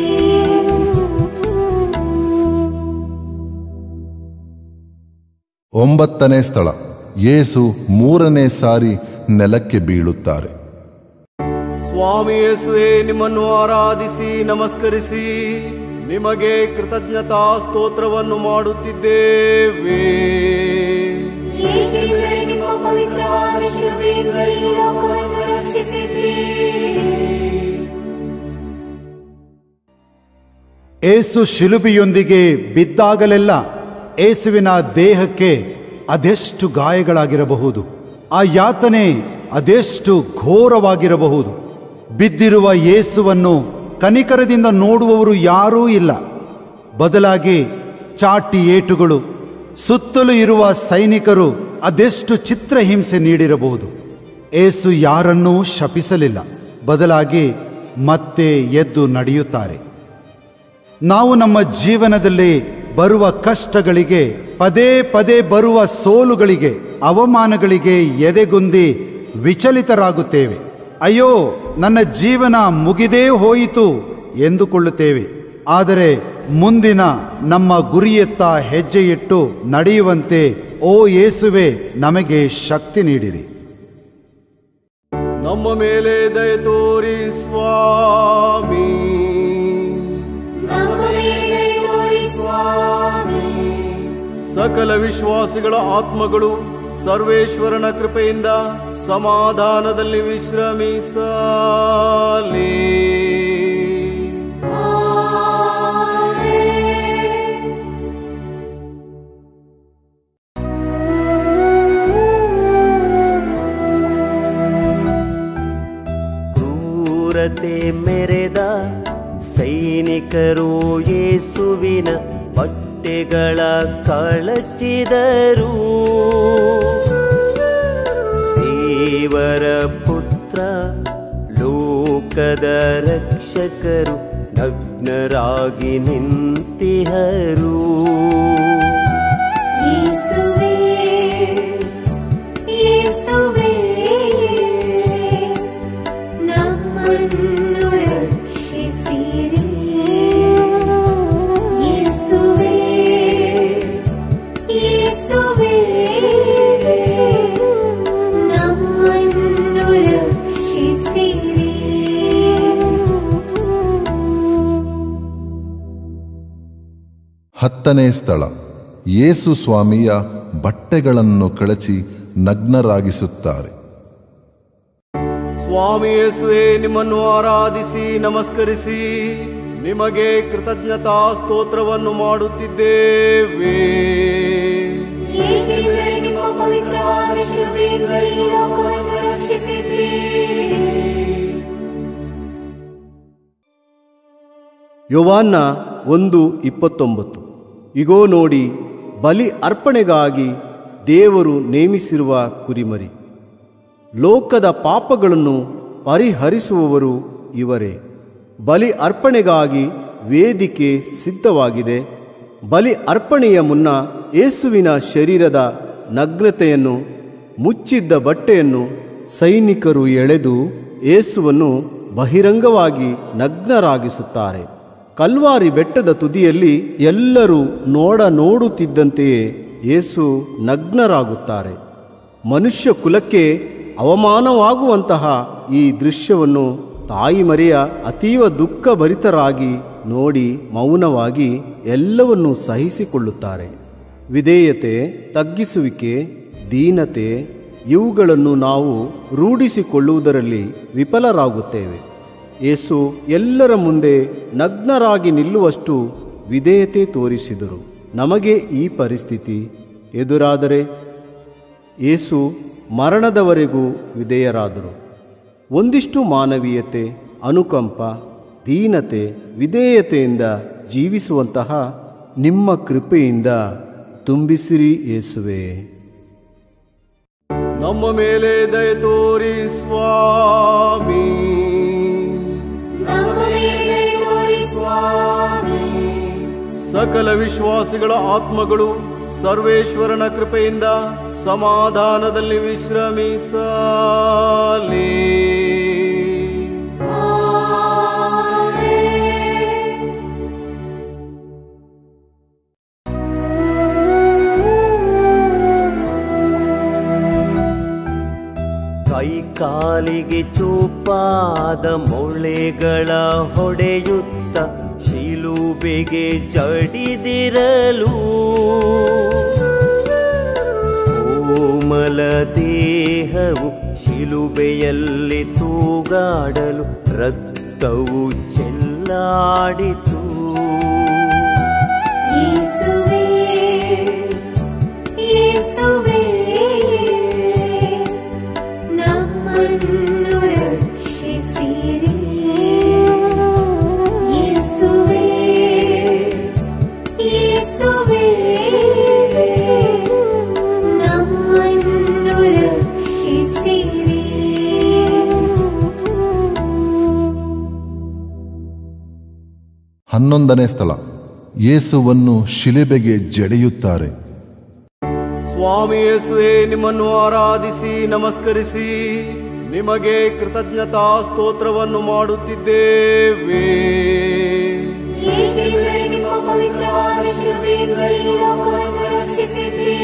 ಒಂಬತ್ತನೇ ಸ್ಥಳ ಯೇಸು ಮೂರನೇ ಸಾರಿ ನೆಲಕ್ಕೆ ಬೀಳುತ್ತಾರೆ ಸ್ವಾಮಿ ಯೇಸುವೆ ನಿಮ್ಮನ್ನು ಆರಾಧಿಸಿ ನಮಸ್ಕರಿಸಿ ನಿಮಗೆ ಕೃತಜ್ಞತಾ ಸ್ತೋತ್ರವನ್ನು ಮಾಡುತ್ತಿದ್ದೇವೆ ಏಕೆಂದರೆ ನಿಮ್ಮ ಪವಿತ್ರವಾದ ಶಿಲುಬೆಯಿಂದ ಈ ಲೋಕವನ್ನು ರಕ್ಷಿಸಿದ್ದೀರಿ ಏಸು ಶಿಲುಬೆಯೊಂದಿಗೆ ಬಿದ್ದಾಗಲೆಲ್ಲ ಏಸುವಿನ ದೇಹಕ್ಕೆ ಅದೆಷ್ಟು ಗಾಯಗಳಾಗಿರಬಹುದು ಆ ಯಾತನೆ ಅದೆಷ್ಟು ಘೋರವಾಗಿರಬಹುದು ಬಿದ್ದಿರುವ ಯೇಸುವನ್ನು ಕನಿಕರದಿಂದ ನೋಡುವವರು ಯಾರೂ ಇಲ್ಲ ಬದಲಾಗಿ ಚಾಟಿ ಏಟುಗಳು ಸುತ್ತಲೂ ಇರುವ ಸೈನಿಕರು ಅದೆಷ್ಟು ಚಿತ್ರಹಿಂಸೆ ನೀಡಿರಬಹುದು ಏಸು ಯಾರನ್ನೂ ಶಪಿಸಲಿಲ್ಲ ಬದಲಾಗಿ ಮತ್ತೆ ಎದ್ದು ನಡೆಯುತ್ತಾರೆ ನಾವು ನಮ್ಮ ಜೀವನದಲ್ಲಿ ಬರುವ ಕಷ್ಟಗಳಿಗೆ ಪದೇ ಪದೇ ಬರುವ ಸೋಲುಗಳಿಗೆ ಅವಮಾನಗಳಿಗೆ ಎದೆಗುಂದಿ ವಿಚಲಿತರಾಗುತ್ತೇವೆ ಅಯ್ಯೋ ನನ್ನ ಜೀವನ ಮುಗಿದೇ ಹೋಯಿತು ಎಂದುಕೊಳ್ಳುತ್ತೇವೆ ಆದರೆ ಮುಂದಿನ ನಮ್ಮ ಗುರಿಯತ್ತ ಹೆಜ್ಜೆಯಿಟ್ಟು ನಡೆಯುವಂತೆ ಓ ಯೇಸುವೆ ನಮಗೆ ಶಕ್ತಿ ನೀಡಿರಿ ನಮ್ಮ ಮೇಲೆ ದಯ ತೋರಿ ಸ್ವಾಮಿ ನಮ್ಮ ಮೇಲೆ ತೋರಿ ಸ್ವಾಮಿ ಸಕಲ ವಿಶ್ವಾಸಿಗಳ ಆತ್ಮಗಳು ಸರ್ವೇಶ್ವರನ ಕೃಪೆಯಿಂದ ಸಮಾಧಾನದಲ್ಲಿ ವಿಶ್ರಮಿಸಲಿ ಕ್ರೂರತೆ ಮೆರೆದ ಸೈನಿಕರು ಯೇಸುವಿನ ಬಟ್ಟೆಗಳ ಕಳಚಿದರು ದೇವರ ಪುತ್ರ ಲೋಕದ ರಕ್ಷಕರು ನಗ್ನರಾಗಿ ನಿಂತಿಹರು ಯೇಸುವೇ ಯೇಸುವೇ ನಮ್ಮನ್ನು ರಕ್ಷಿಸಿರಿ ಯೇಸುವೇ ಯೇಸುವೇ ನಮ್ಮನ್ನು ರಕ್ಷಿಸಿರಿ ಹತ್ತನೇ ಸ್ಥಳ ಯೇಸು ಸ್ವಾಮಿಯ ಬಟ್ಟೆಗಳನ್ನು ಕಳಚಿ ನಗ್ನರಾಗಿಸುತ್ತಾರೆ ಸ್ವಾಮಿ ಯೇಸುವೆ ನಿಮ್ಮನ್ನು ಆರಾಧಿಸಿ ನಮಸ್ಕರಿಸಿ ನಿಮಗೆ ಕೃತಜ್ಞತಾ ಸ್ತೋತ್ರವನ್ನು ಮಾಡುತ್ತಿದ್ದೇವೆ ಏಕೆಂದರೆ ನಿಮ್ಮ ಪವಿತ್ರವಾದ ಶಿಲುಬೆಯಿಂದ ಈ ಲೋಕವನ್ನು ರಕ್ಷಿಸಿದ್ದೀರಿ ಯೋವಾನ್ನ ಒಂದು ಇಪ್ಪತ್ತೊಂಬತ್ತು ಇಗೋ ನೋಡಿ ಬಲಿ ಅರ್ಪಣೆಗಾಗಿ ದೇವರು ನೇಮಿಸಿರುವ ಕುರಿಮರಿ ಲೋಕದ ಪಾಪಗಳನ್ನು ಪರಿಹರಿಸುವವರು ಇವರೇ ಬಲಿ ಅರ್ಪಣೆಗಾಗಿ ವೇದಿಕೆ ಸಿದ್ಧವಾಗಿದೆ ಬಲಿ ಅರ್ಪಣೆಯ ಮುನ್ನ ಯೇಸುವಿನ ಶರೀರದ ನಗ್ನತೆಯನ್ನು ಮುಚ್ಚಿದ್ದ ಬಟ್ಟೆಯನ್ನು ಸೈನಿಕರು ಎಳೆದು ಯೇಸುವನ್ನು ಬಹಿರಂಗವಾಗಿ ನಗ್ನರಾಗಿಸುತ್ತಾರೆ ಕಲ್ವಾರಿ ಬೆಟ್ಟದ ತುದಿಯಲ್ಲಿ ಎಲ್ಲರೂ ನೋಡ ನೋಡುತ್ತಿದ್ದಂತೆಯೇ ಯೇಸು ನಗ್ನರಾಗುತ್ತಾರೆ ಮನುಷ್ಯ ಕುಲಕ್ಕೆ ಅವಮಾನವಾಗುವಂತಹ ಈ ದೃಶ್ಯವನ್ನು ತಾಯಿ ಮರೆಯ ಅತೀವ ದುಃಖಭರಿತರಾಗಿ ನೋಡಿ ಮೌನವಾಗಿ ಎಲ್ಲವನ್ನೂ ಸಹಿಸಿಕೊಳ್ಳುತ್ತಾರೆ ವಿಧೇಯತೆ ತಗ್ಗಿಸುವಿಕೆ ದೀನತೆ ಇವುಗಳನ್ನು ನಾವು ರೂಢಿಸಿಕೊಳ್ಳುವುದರಲ್ಲಿ ವಿಫಲರಾಗುತ್ತೇವೆ ಯೇಸು ಎಲ್ಲರ ಮುಂದೆ ನಗ್ನರಾಗಿ ನಿಲ್ಲುವಷ್ಟು ವಿಧೇಯತೆ ತೋರಿಸಿದರು ನಮಗೆ ಈ ಪರಿಸ್ಥಿತಿ ಎದುರಾದರೆ ಯೇಸು ಮರಣದವರೆಗೂ ವಿಧೇಯರಾದರು ಒಂದಿಷ್ಟು ಮಾನವೀಯತೆ ಅನುಕಂಪ ದೀನತೆ ವಿಧೇಯತೆಯಿಂದ ಜೀವಿಸುವಂತಹ ನಿಮ್ಮ ಕೃಪೆಯಿಂದ ತುಂಬಿಸಿರಿ ಯೇಸುವೆ ನಮ್ಮ ಮೇಲೆ ದಯ ತೋರಿ ಸ್ವಾಮಿ ನಮ್ಮ ಮೇಲೆ ತೋರಿ ಸ್ವಾಮಿ ಸಕಲ ವಿಶ್ವಾಸಿಗಳ ಆತ್ಮಗಳು ಸರ್ವೇಶ್ವರನ ಕೃಪೆಯಿಂದ ಸಮಾಧಾನದಲ್ಲಿ ವಿಶ್ರಮಿಸಲಿ ಕೈ ಕಾಲಿಗೆ ಚೂಪಾದ ಮೊಳೆಗಳ ಹೊಡೆಯುತ್ತ ಶಿಲುಬೆಗೆ ಜಡಿದಿರಲು ಕೋಮಲ ದೇಹವು ಶಿಲುಬೆಯಲ್ಲಿ ತೂಗಾಡಲು ರಕ್ತವು ಚೆಲ್ಲಾಡಿತು ಯೇಸುವೇ ಯೇಸುವೇ ನಮ್ಮನ್ನು ರಕ್ಷಿಸಿರಿ ಯೇಸುವೇ ಯೇಸುವೇ ನಮ್ಮನ್ನು ರಕ್ಷಿಸಿರಿ ಹನ್ನೊಂದನೇ ಸ್ಥಳ ಯೇಸುವನ್ನು ಶಿಲೆಬೆಗೆ ಜಡೆಯುತ್ತಾರೆ ಸ್ವಾಮಿ ಯೇಸುವೆ ನಿಮ್ಮನ್ನು ಆರಾಧಿಸಿ ನಮಸ್ಕರಿಸಿ ನಿಮಗೆ ಕೃತಜ್ಞತಾ ಸ್ತೋತ್ರವನ್ನು ಮಾಡುತ್ತಿದ್ದೇವೆ ಏಕೆಂದರೆ ನಿಮ್ಮ ಪವಿತ್ರವಾದ ಶಿಲುಬೆಯಿಂದ ಈ ಲೋಕವನ್ನು ರಕ್ಷಿಸಿದ್ದೀರಿ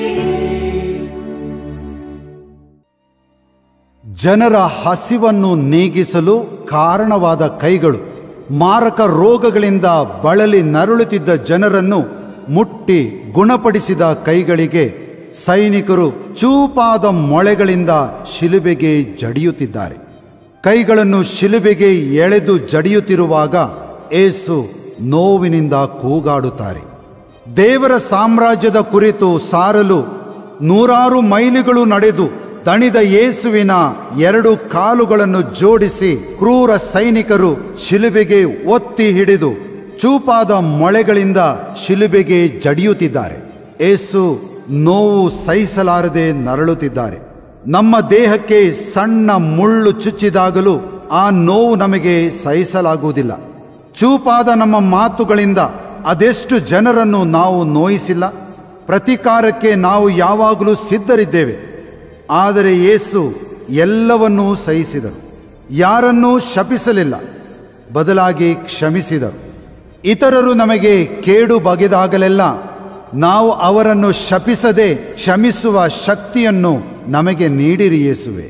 ಜನರ ಹಸಿವನ್ನು ನೀಗಿಸಲು ಕಾರಣವಾದ ಕೈಗಳು ಮಾರಕ ರೋಗಗಳಿಂದ ಬಳಲಿ ನರಳುತ್ತಿದ್ದ ಜನರನ್ನು ಮುಟ್ಟಿ ಗುಣಪಡಿಸಿದ ಕೈಗಳಿಗೆ ಸೈನಿಕರು ಚೂಪಾದ ಮೊಳೆಗಳಿಂದ ಶಿಲುಬೆಗೆ ಜಡಿಯುತ್ತಿದ್ದಾರೆ ಕೈಗಳನ್ನು ಶಿಲುಬೆಗೆ ಎಳೆದು ಜಡಿಯುತ್ತಿರುವಾಗ ಏಸು ನೋವಿನಿಂದ ಕೂಗಾಡುತ್ತಾರೆ ದೇವರ ಸಾಮ್ರಾಜ್ಯದ ಕುರಿತು ಸಾರಲು ನೂರಾರು ಮೈಲಿಗಳು ನಡೆದು ದಣಿದ ಯೇಸುವಿನ ಎರಡು ಕಾಲುಗಳನ್ನು ಜೋಡಿಸಿ ಕ್ರೂರ ಸೈನಿಕರು ಶಿಲುಬೆಗೆ ಒತ್ತಿ ಹಿಡಿದು ಚೂಪಾದ ಮೊಳೆಗಳಿಂದ ಶಿಲುಬೆಗೆ ಜಡಿಯುತ್ತಿದ್ದಾರೆ ಏಸು ನೋವು ಸಹಿಸಲಾರದೆ ನರಳುತ್ತಿದ್ದಾರೆ ನಮ್ಮ ದೇಹಕ್ಕೆ ಸಣ್ಣ ಮುಳ್ಳು ಚುಚ್ಚಿದಾಗಲೂ ಆ ನೋವು ನಮಗೆ ಸಹಿಸಲಾಗುವುದಿಲ್ಲ ಚೂಪಾದ ನಮ್ಮ ಮಾತುಗಳಿಂದ ಅದೆಷ್ಟು ಜನರನ್ನು ನಾವು ನೋಯಿಸಿಲ್ಲ ಪ್ರತಿಕಾರಕ್ಕೆ ನಾವು ಯಾವಾಗಲೂ ಸಿದ್ಧರಿದ್ದೇವೆ ಆದರೆ ಯೇಸು ಎಲ್ಲವನ್ನೂ ಸಹಿಸಿದರು ಯಾರನ್ನೂ ಶಪಿಸಲಿಲ್ಲ ಬದಲಾಗಿ ಕ್ಷಮಿಸಿದರು ಇತರರು ನಮಗೆ ಕೇಡು ಬಗೆದಾಗಲೆಲ್ಲ ನಾವು ಅವರನ್ನು ಶಪಿಸದೆ ಕ್ಷಮಿಸುವ ಶಕ್ತಿಯನ್ನು ನಮಗೆ ನೀಡಿರಿ ಯೇಸುವೆ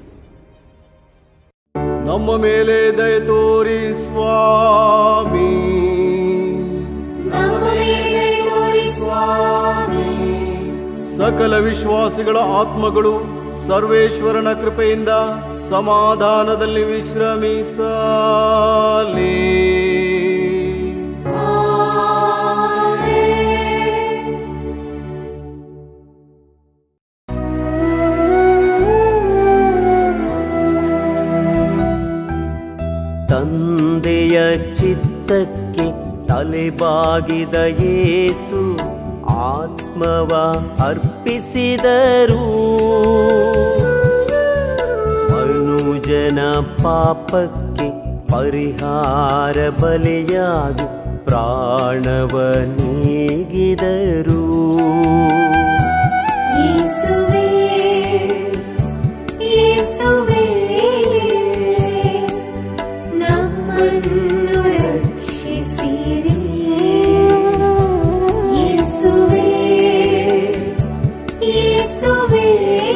ನಮ್ಮ ಮೇಲೆ ದಯ ತೋರಿ ಸ್ವಾಮಿ ನಮ್ಮ ಮೇಲೆ ತೋರಿ ಸ್ವಾಮಿ ಸಕಲ ವಿಶ್ವಾಸಿಗಳ ಆತ್ಮಗಳು ಸರ್ವೇಶ್ವರನ ಕೃಪೆಯಿಂದ ಸಮಾಧಾನದಲ್ಲಿ ವಿಶ್ರಮಿಸಲಿ ತಂದೆಯ ಚಿತ್ತಕ್ಕೆ ತಲೆಬಾಗಿದ ಯೇಸು ಆತ್ಮವ ಅರ್ಪಿಸಿದರು ಮನುಜನ ಪಾಪಕ್ಕೆ ಪರಿಹಾರ ಬಲಿಯಾಗಿ ಪ್ರಾಣವ ನೀಗಿದರು ಯೇಸುವೇ ಯೇಸುವೇ ನಮ್ಮನ್ನು ರಕ್ಷಿಸಿರಿ ಯೇಸುವೇ ಯೇಸುವೇ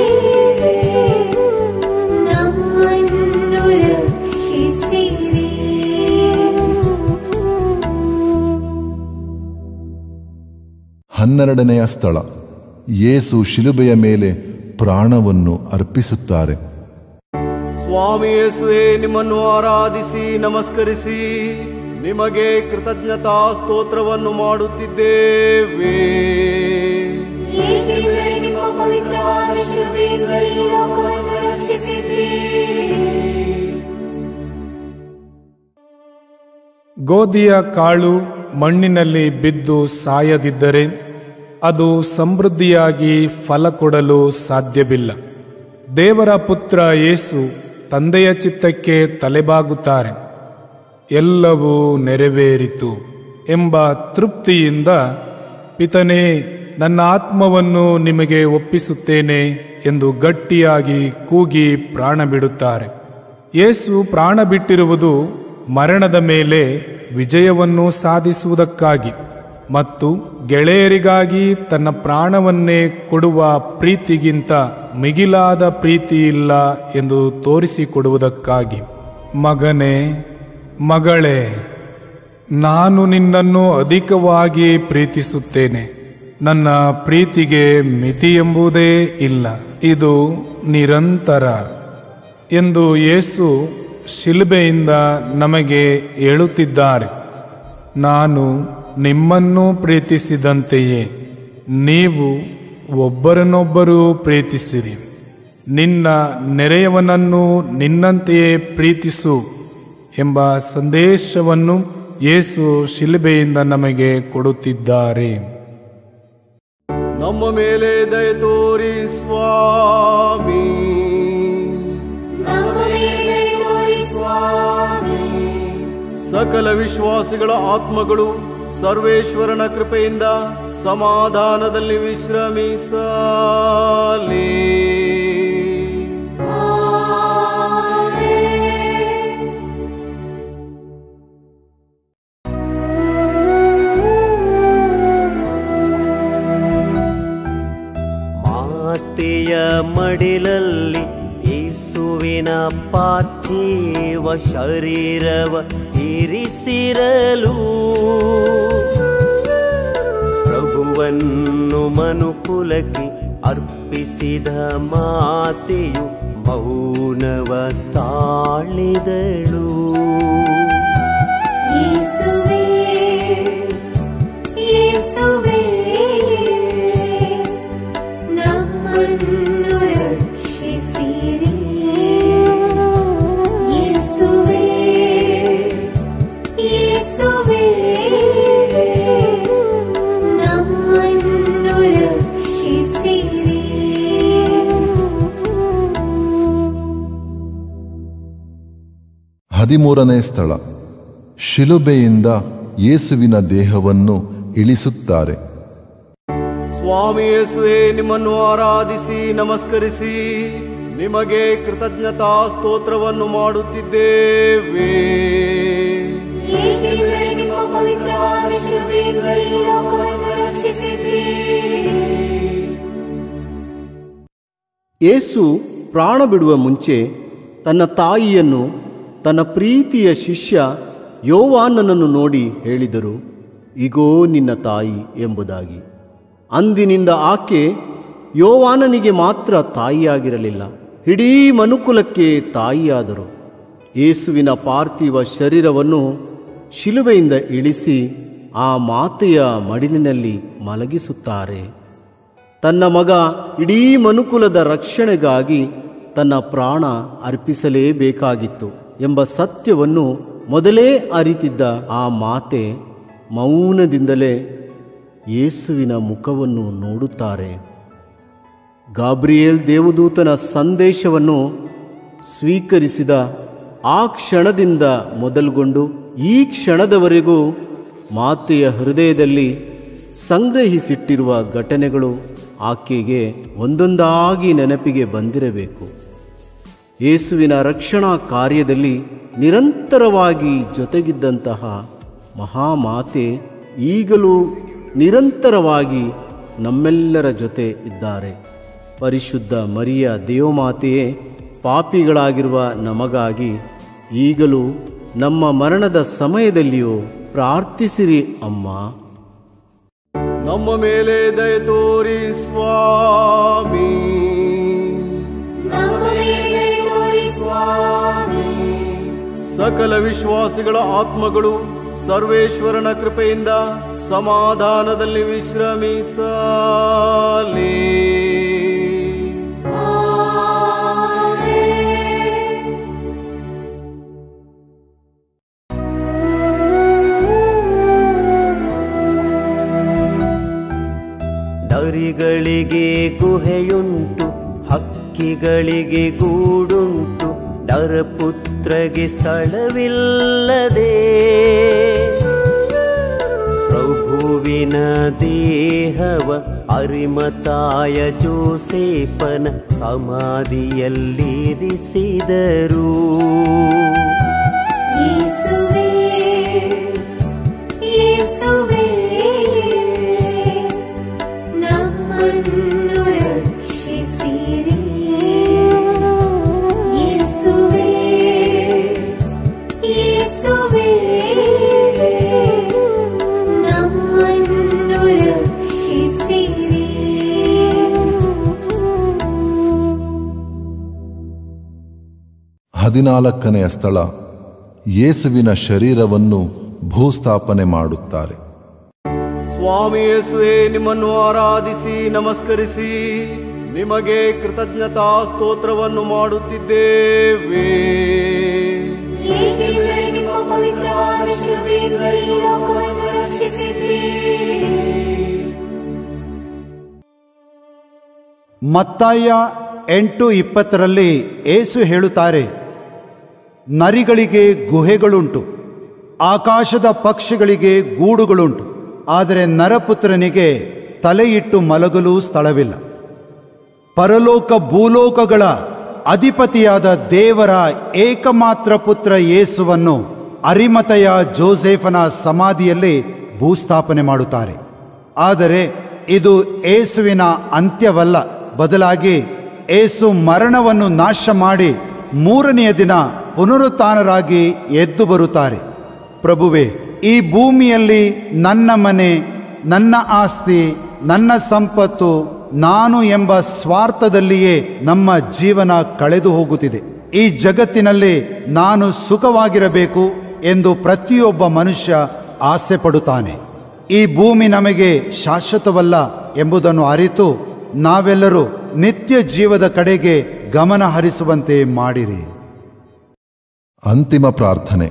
ನಮ್ಮನ್ನು ರಕ್ಷಿಸಿರಿ ಹನ್ನೆರಡನೆಯ ಸ್ಥಳ ಯೇಸು ಶಿಲುಬೆಯ ಮೇಲೆ ಪ್ರಾಣವನ್ನು ಅರ್ಪಿಸುತ್ತಾರೆ ಸ್ವಾಮಿ ಯೇಸುವೆ ನಿಮ್ಮನ್ನು ಆರಾಧಿಸಿ ನಮಸ್ಕರಿಸಿ ನಿಮಗೆ ಕೃತಜ್ಞತಾ ಸ್ತೋತ್ರವನ್ನು ಮಾಡುತ್ತಿದ್ದೇವೆ ಏಕೆಂದರೆ ನಿಮ್ಮ ಪವಿತ್ರವಾದ ಶಿಲುಬೆಯಿಂದ ಈ ಲೋಕವನ್ನು ರಕ್ಷಿಸಿದ್ದೀರಿ ಗೋಧಿಯ ಕಾಳು ಮಣ್ಣಿನಲ್ಲಿ ಬಿದ್ದು ಸಾಯದಿದ್ದರೆ ಅದು ಸಮೃದ್ಧಿಯಾಗಿ ಫಲ ಕೊಡಲು ಸಾಧ್ಯವಿಲ್ಲ ದೇವರ ಪುತ್ರ ಯೇಸು ತಂದೆಯ ಚಿತ್ತಕ್ಕೆ ತಲೆಬಾಗುತ್ತಾರೆ ಎಲ್ಲವೂ ನೆರವೇರಿತು ಎಂಬ ತೃಪ್ತಿಯಿಂದ ಪಿತನೇ ನನ್ನ ಆತ್ಮವನ್ನು ನಿಮಗೆ ಒಪ್ಪಿಸುತ್ತೇನೆ ಎಂದು ಗಟ್ಟಿಯಾಗಿ ಕೂಗಿ ಪ್ರಾಣ ಬಿಡುತ್ತಾರೆ ಯೇಸು ಪ್ರಾಣ ಬಿಟ್ಟಿರುವುದು ಮರಣದ ಮೇಲೆ ವಿಜಯವನ್ನು ಸಾಧಿಸುವುದಕ್ಕಾಗಿ ಮತ್ತು ಗೆಳೆಯರಿಗಾಗಿ ತನ್ನ ಪ್ರಾಣವನ್ನೇ ಕೊಡುವ ಪ್ರೀತಿಗಿಂತ ಮಿಗಿಲಾದ ಪ್ರೀತಿ ಇಲ್ಲ ಎಂದು ತೋರಿಸಿಕೊಡುವುದಕ್ಕಾಗಿ ಮಗನೇ ಮಗಳೇ ನಾನು ನಿನ್ನನ್ನು ಅಧಿಕವಾಗಿ ಪ್ರೀತಿಸುತ್ತೇನೆ ನನ್ನ ಪ್ರೀತಿಗೆ ಮಿತಿ ಎಂಬುದೇ ಇಲ್ಲ ಇದು ನಿರಂತರ ಎಂದು ಯೇಸು ಶಿಲುಬೆಯಿಂದ ನಮಗೆ ಹೇಳುತ್ತಿದ್ದಾರೆ ನಾನು ನಿಮ್ಮನ್ನು ಪ್ರೀತಿಸಿದಂತೆಯೇ ನೀವು ಒಬ್ಬರನ್ನೊಬ್ಬರು ಪ್ರೀತಿಸಿರಿ ನಿನ್ನ ನೆರೆಯವನನ್ನು ನಿನ್ನಂತೆಯೇ ಪ್ರೀತಿಸು ಎಂಬ ಸಂದೇಶವನ್ನು ಯೇಸು ಶಿಲುಬೆಯಿಂದ ನಮಗೆ ಕೊಡುತ್ತಿದ್ದಾರೆ ನಮ್ಮ ಮೇಲೆ ದಯ ತೋರಿ ಸ್ವಾಮಿ ನಮ್ಮ ಮೇಲೆ ತೋರಿ ಸ್ವಾಮಿ ಸಕಲ ವಿಶ್ವಾಸಿಗಳ ಆತ್ಮಗಳು ಸರ್ವೇಶ್ವರನ ಕೃಪೆಯಿಂದ ಸಮಾಧಾನದಲ್ಲಿ ವಿಶ್ರಮಿಸಲಿ ಮಾತೆಯ ಮಡಿಲಲ್ಲಿ ಯೇಸುವಿನ ಪಾರ್ಥಿವ ಶರೀರವ ಇರಿಸಿರಲು ಪ್ರಭುವನ್ನು ಮನುಕುಲಕ್ಕೆ ಅರ್ಪಿಸಿದ ಮಾತೆಯು ಮೌನವ ತಾಳಿದಳು ಯೇಸುವೇ ಯೇಸುವೇ ನಮ್ಮನ್ನು ರಕ್ಷಿಸಿರಿ ಯೇಸುವೇ ಯೇಸುವೇ ನಮ್ಮನ್ನು ರಕ್ಷಿಸಿರಿ ಹದಿಮೂರನೇ ಸ್ಥಳ ಶಿಲುಬೆಯಿಂದ ಯೇಸುವಿನ ದೇಹವನ್ನು ಇಳಿಸುತ್ತಾರೆ ಸ್ವಾಮಿ ಯೇಸುವೆ ನಿಮ್ಮನ್ನು ಆರಾಧಿಸಿ ನಮಸ್ಕರಿಸಿ ನಿಮಗೆ ಕೃತಜ್ಞತಾ ಸ್ತೋತ್ರವನ್ನು ಮಾಡುತ್ತಿದ್ದೇವೆ ಏಕೆಂದರೆ ನಿಮ್ಮ ಪವಿತ್ರವಾದ ಶಿಲುಬೆಯಿಂದ ಈ ಲೋಕವನ್ನು ರಕ್ಷಿಸಿದ್ದೀರಿ ಯೇಸು ಪ್ರಾಣ ಬಿಡುವ ಮುಂಚೆ ತನ್ನ ತಾಯಿಯನ್ನು ತನ್ನ ಪ್ರೀತಿಯ ಶಿಷ್ಯ ಯೋವಾನನನ್ನು ನೋಡಿ ಹೇಳಿದರು ಇಗೋ ನಿನ್ನ ತಾಯಿ ಎಂಬುದಾಗಿ ಅಂದಿನಿಂದ ಆಕೆ ಯೋವಾನನಿಗೆ ಮಾತ್ರ ತಾಯಿಯಾಗಿರಲಿಲ್ಲ ಇಡೀ ಮನುಕುಲಕ್ಕೆ ತಾಯಿಯಾದರು ಯೇಸುವಿನ ಪಾರ್ಥಿವ ಶರೀರವನ್ನು ಶಿಲುಬೆಯಿಂದ ಇಳಿಸಿ ಆ ಮಾತೆಯ ಮಡಿಲಿನಲ್ಲಿ ಮಲಗಿಸುತ್ತಾರೆ ತನ್ನ ಮಗ ಇಡೀ ಮನುಕುಲದ ರಕ್ಷಣೆಗಾಗಿ ತನ್ನ ಪ್ರಾಣ ಅರ್ಪಿಸಲೇಬೇಕಾಗಿತ್ತು ಎಂಬ ಸತ್ಯವನ್ನು ಮೊದಲೇ ಅರಿತಿದ್ದ ಆ ಮಾತೆ ಮೌನದಿಂದಲೇ ಯೇಸುವಿನ ಮುಖವನ್ನು ನೋಡುತ್ತಾರೆ ಗಾಬ್ರಿಯೇಲ್ ದೇವದೂತನ ಸಂದೇಶವನ್ನು ಸ್ವೀಕರಿಸಿದ ಆ ಕ್ಷಣದಿಂದ ಮೊದಲುಗೊಂಡು ಈ ಕ್ಷಣದವರೆಗೂ ಮಾತೆಯ ಹೃದಯದಲ್ಲಿ ಸಂಗ್ರಹಿಸಿಟ್ಟಿರುವ ಘಟನೆಗಳು ಆಕೆಗೆ ಒಂದೊಂದಾಗಿ ನೆನಪಿಗೆ ಬಂದಿರಬೇಕು ಯೇಸುವಿನ ರಕ್ಷಣಾ ಕಾರ್ಯದಲ್ಲಿ ನಿರಂತರವಾಗಿ ಜೊತೆಗಿದ್ದಂತಹ ಮಹಾಮಾತೆ ಈಗಲೂ ನಿರಂತರವಾಗಿ ನಮ್ಮೆಲ್ಲರ ಜೊತೆ ಇದ್ದಾರೆ ಪರಿಶುದ್ಧ ಮರಿಯ ದೇವಮಾತೆಯೇ ಪಾಪಿಗಳಾಗಿರುವ ನಮಗಾಗಿ ಈಗಲೂ ನಮ್ಮ ಮರಣದ ಸಮಯದಲ್ಲಿಯೂ ಪ್ರಾರ್ಥಿಸಿರಿ ಅಮ್ಮ ನಮ್ಮ ಮೇಲೆ ದಯ ತೋರಿ ಸ್ವಾಮಿ ನಮ್ಮ ಮೇಲೆ ತೋರಿ ಸ್ವಾಮಿ ಸಕಲ ವಿಶ್ವಾಸಿಗಳ ಆತ್ಮಗಳು ಸರ್ವೇಶ್ವರನ ಕೃಪೆಯಿಂದ ಸಮಾಧಾನದಲ್ಲಿ ವಿಶ್ರಮಿಸಲಿ ಪ್ರಾಣಿಗಳಿಗೆ ಗುಹೆಯುಂಟು ಹಕ್ಕಿಗಳಿಗೆ ಗೂಡುಂಟು ನರಪುತ್ರಗೆ ಸ್ಥಳವಿಲ್ಲದೆ ಪ್ರಭುವಿನ ದೇಹವ ಅರಿಮತಾಯ ಜೋಸೇಫನ ಸಮಾಧಿಯಲ್ಲಿರಿಸಿದರು ಯೇಸುವೇ ಯೇಸುವೇ ನಮ್ಮನ್ನು ರಕ್ಷಿಸಿರಿ ಯೇಸುವೇ ಯೇಸುವೇ ನಮ್ಮನ್ನು ರಕ್ಷಿಸಿರಿ ಹದಿನಾಲ್ಕನೆಯ ಸ್ಥಳ ಯೇಸುವಿನ ಶರೀರವನ್ನು ಭೂಸ್ಥಾಪನೆ ಮಾಡುತ್ತಾರೆ ಸ್ವಾಮಿ ಯೇಸುವೆ ನಿಮ್ಮನ್ನು ಆರಾಧಿಸಿ ನಮಸ್ಕರಿಸಿ ನಿಮಗೆ ಕೃತಜ್ಞತಾ ಸ್ತೋತ್ರವನ್ನು ಮಾಡುತ್ತಿದ್ದೇವೆ ಏಕೆಂದರೆ ನಿಮ್ಮ ಪವಿತ್ರವಾದ ಶಿಲುಬೆಯಿಂದ ಈ ಲೋಕವನ್ನು ರಕ್ಷಿಸಿದ್ದೀರಿ ಮತ್ತಾಯ ಎಂಟು ಇಪ್ಪತ್ತರಲ್ಲಿ ಏಸು ಹೇಳುತ್ತಾರೆ ನರಿಗಳಿಗೆ ಗುಹೆಗಳುಂಟು ಆಕಾಶದ ಪಕ್ಷಿಗಳಿಗೆ ಗೂಡುಗಳುಂಟು ಆದರೆ ನರಪುತ್ರನಿಗೆ ತಲೆಯಿಟ್ಟು ಮಲಗಲು ಸ್ಥಳವಿಲ್ಲ ಪರಲೋಕ ಭೂಲೋಕಗಳ ಅಧಿಪತಿಯಾದ ದೇವರ ಏಕಮಾತ್ರ ಪುತ್ರ ಯೇಸುವನ್ನು ಅರಿಮತೆಯ ಜೋಸೆಫನ ಸಮಾಧಿಯಲ್ಲಿ ಭೂಸ್ಥಾಪನೆ ಮಾಡುತ್ತಾರೆ ಆದರೆ ಇದು ಏಸುವಿನ ಅಂತ್ಯವಲ್ಲ ಬದಲಾಗಿ ಏಸು ಮರಣವನ್ನು ನಾಶ ಮಾಡಿ ಮೂರನೆಯ ದಿನ ಪುನರುತ್ಥಾನರಾಗಿ ಎದ್ದು ಬರುತ್ತಾರೆ ಪ್ರಭುವೆ ಈ ಭೂಮಿಯಲ್ಲಿ ನನ್ನ ಮನೆ ನನ್ನ ಆಸ್ತಿ ನನ್ನ ಸಂಪತ್ತು ನಾನು ಎಂಬ ಸ್ವಾರ್ಥದಲ್ಲಿಯೇ ನಮ್ಮ ಜೀವನ ಕಳೆದು ಹೋಗುತ್ತಿದೆ ಈ ಜಗತ್ತಿನಲ್ಲಿ ನಾನು ಸುಖವಾಗಿರಬೇಕು ಎಂದು ಪ್ರತಿಯೊಬ್ಬ ಮನುಷ್ಯ ಆಸೆ ಪಡುತ್ತಾನೆ ಈ ಭೂಮಿ ನಮಗೆ ಶಾಶ್ವತವಲ್ಲ ಎಂಬುದನ್ನು ಅರಿತು ನಾವೆಲ್ಲರೂ ನಿತ್ಯ ಜೀವದ ಕಡೆಗೆ ಗಮನ ಹರಿಸುವಂತೆ ಮಾಡಿರಿ ಅಂತಿಮ ಪ್ರಾರ್ಥನೆ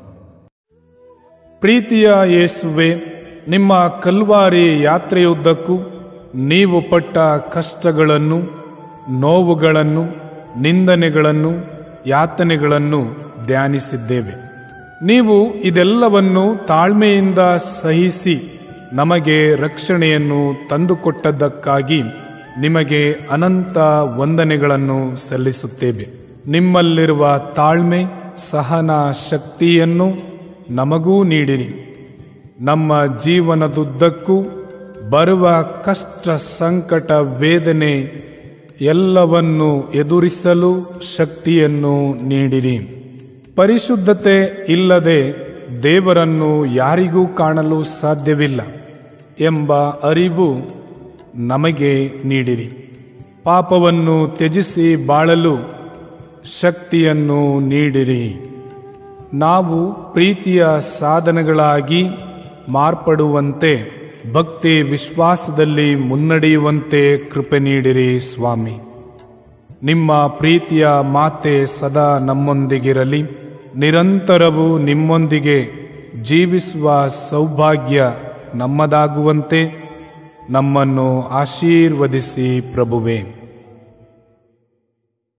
ಪ್ರೀತಿಯ ಯೇಸುವೆ ನಿಮ್ಮ ಕಲ್ವಾರಿ ಯಾತ್ರೆಯುದ್ದಕ್ಕೂ ನೀವು ಪಟ್ಟ ಕಷ್ಟಗಳನ್ನು ನೋವುಗಳನ್ನು ನಿಂದನೆಗಳನ್ನು ಯಾತನೆಗಳನ್ನು ಧ್ಯಾನಿಸಿದ್ದೇವೆ ನೀವು ಇದೆಲ್ಲವನ್ನು ತಾಳ್ಮೆಯಿಂದ ಸಹಿಸಿ ನಮಗೆ ರಕ್ಷಣೆಯನ್ನು ತಂದುಕೊಟ್ಟದ್ದಕ್ಕಾಗಿ ನಿಮಗೆ ಅನಂತ ವಂದನೆಗಳನ್ನು ಸಲ್ಲಿಸುತ್ತೇವೆ ನಿಮ್ಮಲ್ಲಿರುವ ತಾಳ್ಮೆ ಸಹನ ಶಕ್ತಿಯನ್ನು ನಮಗೂ ನೀಡಿರಿ ನಮ್ಮ ಜೀವನದುದ್ದಕ್ಕೂ ಬರುವ ಕಷ್ಟ ಸಂಕಟ ವೇದನೆ ಎಲ್ಲವನ್ನು ಎದುರಿಸಲು ಶಕ್ತಿಯನ್ನು ನೀಡಿರಿ ಪರಿಶುದ್ಧತೆ ಇಲ್ಲದೆ ದೇವರನ್ನು ಯಾರಿಗೂ ಕಾಣಲು ಸಾಧ್ಯವಿಲ್ಲ ಎಂಬ ಅರಿವು ನಮಗೆ ನೀಡಿರಿ ಪಾಪವನ್ನು ತ್ಯಜಿಸಿ ಬಾಳಲು ಶಕ್ತಿಯನ್ನು ನೀಡಿರಿ ನಾವು ಪ್ರೀತಿಯ ಸಾಧನಗಳಾಗಿ ಮಾರ್ಪಡುವಂತೆ ಭಕ್ತಿ ವಿಶ್ವಾಸದಲ್ಲಿ ಮುನ್ನಡೆಯುವಂತೆ ಕೃಪೆ ನೀಡಿರಿ ಸ್ವಾಮಿ ನಿಮ್ಮ ಪ್ರೀತಿಯ ಮಾತೆ ಸದಾ ನಮ್ಮೊಂದಿಗಿರಲಿ ನಿರಂತರವೂ ನಿಮ್ಮೊಂದಿಗೆ ಜೀವಿಸುವ ಸೌಭಾಗ್ಯ ನಮ್ಮದಾಗುವಂತೆ ನಮ್ಮನ್ನು ಆಶೀರ್ವದಿಸಿ ಪ್ರಭುವೇ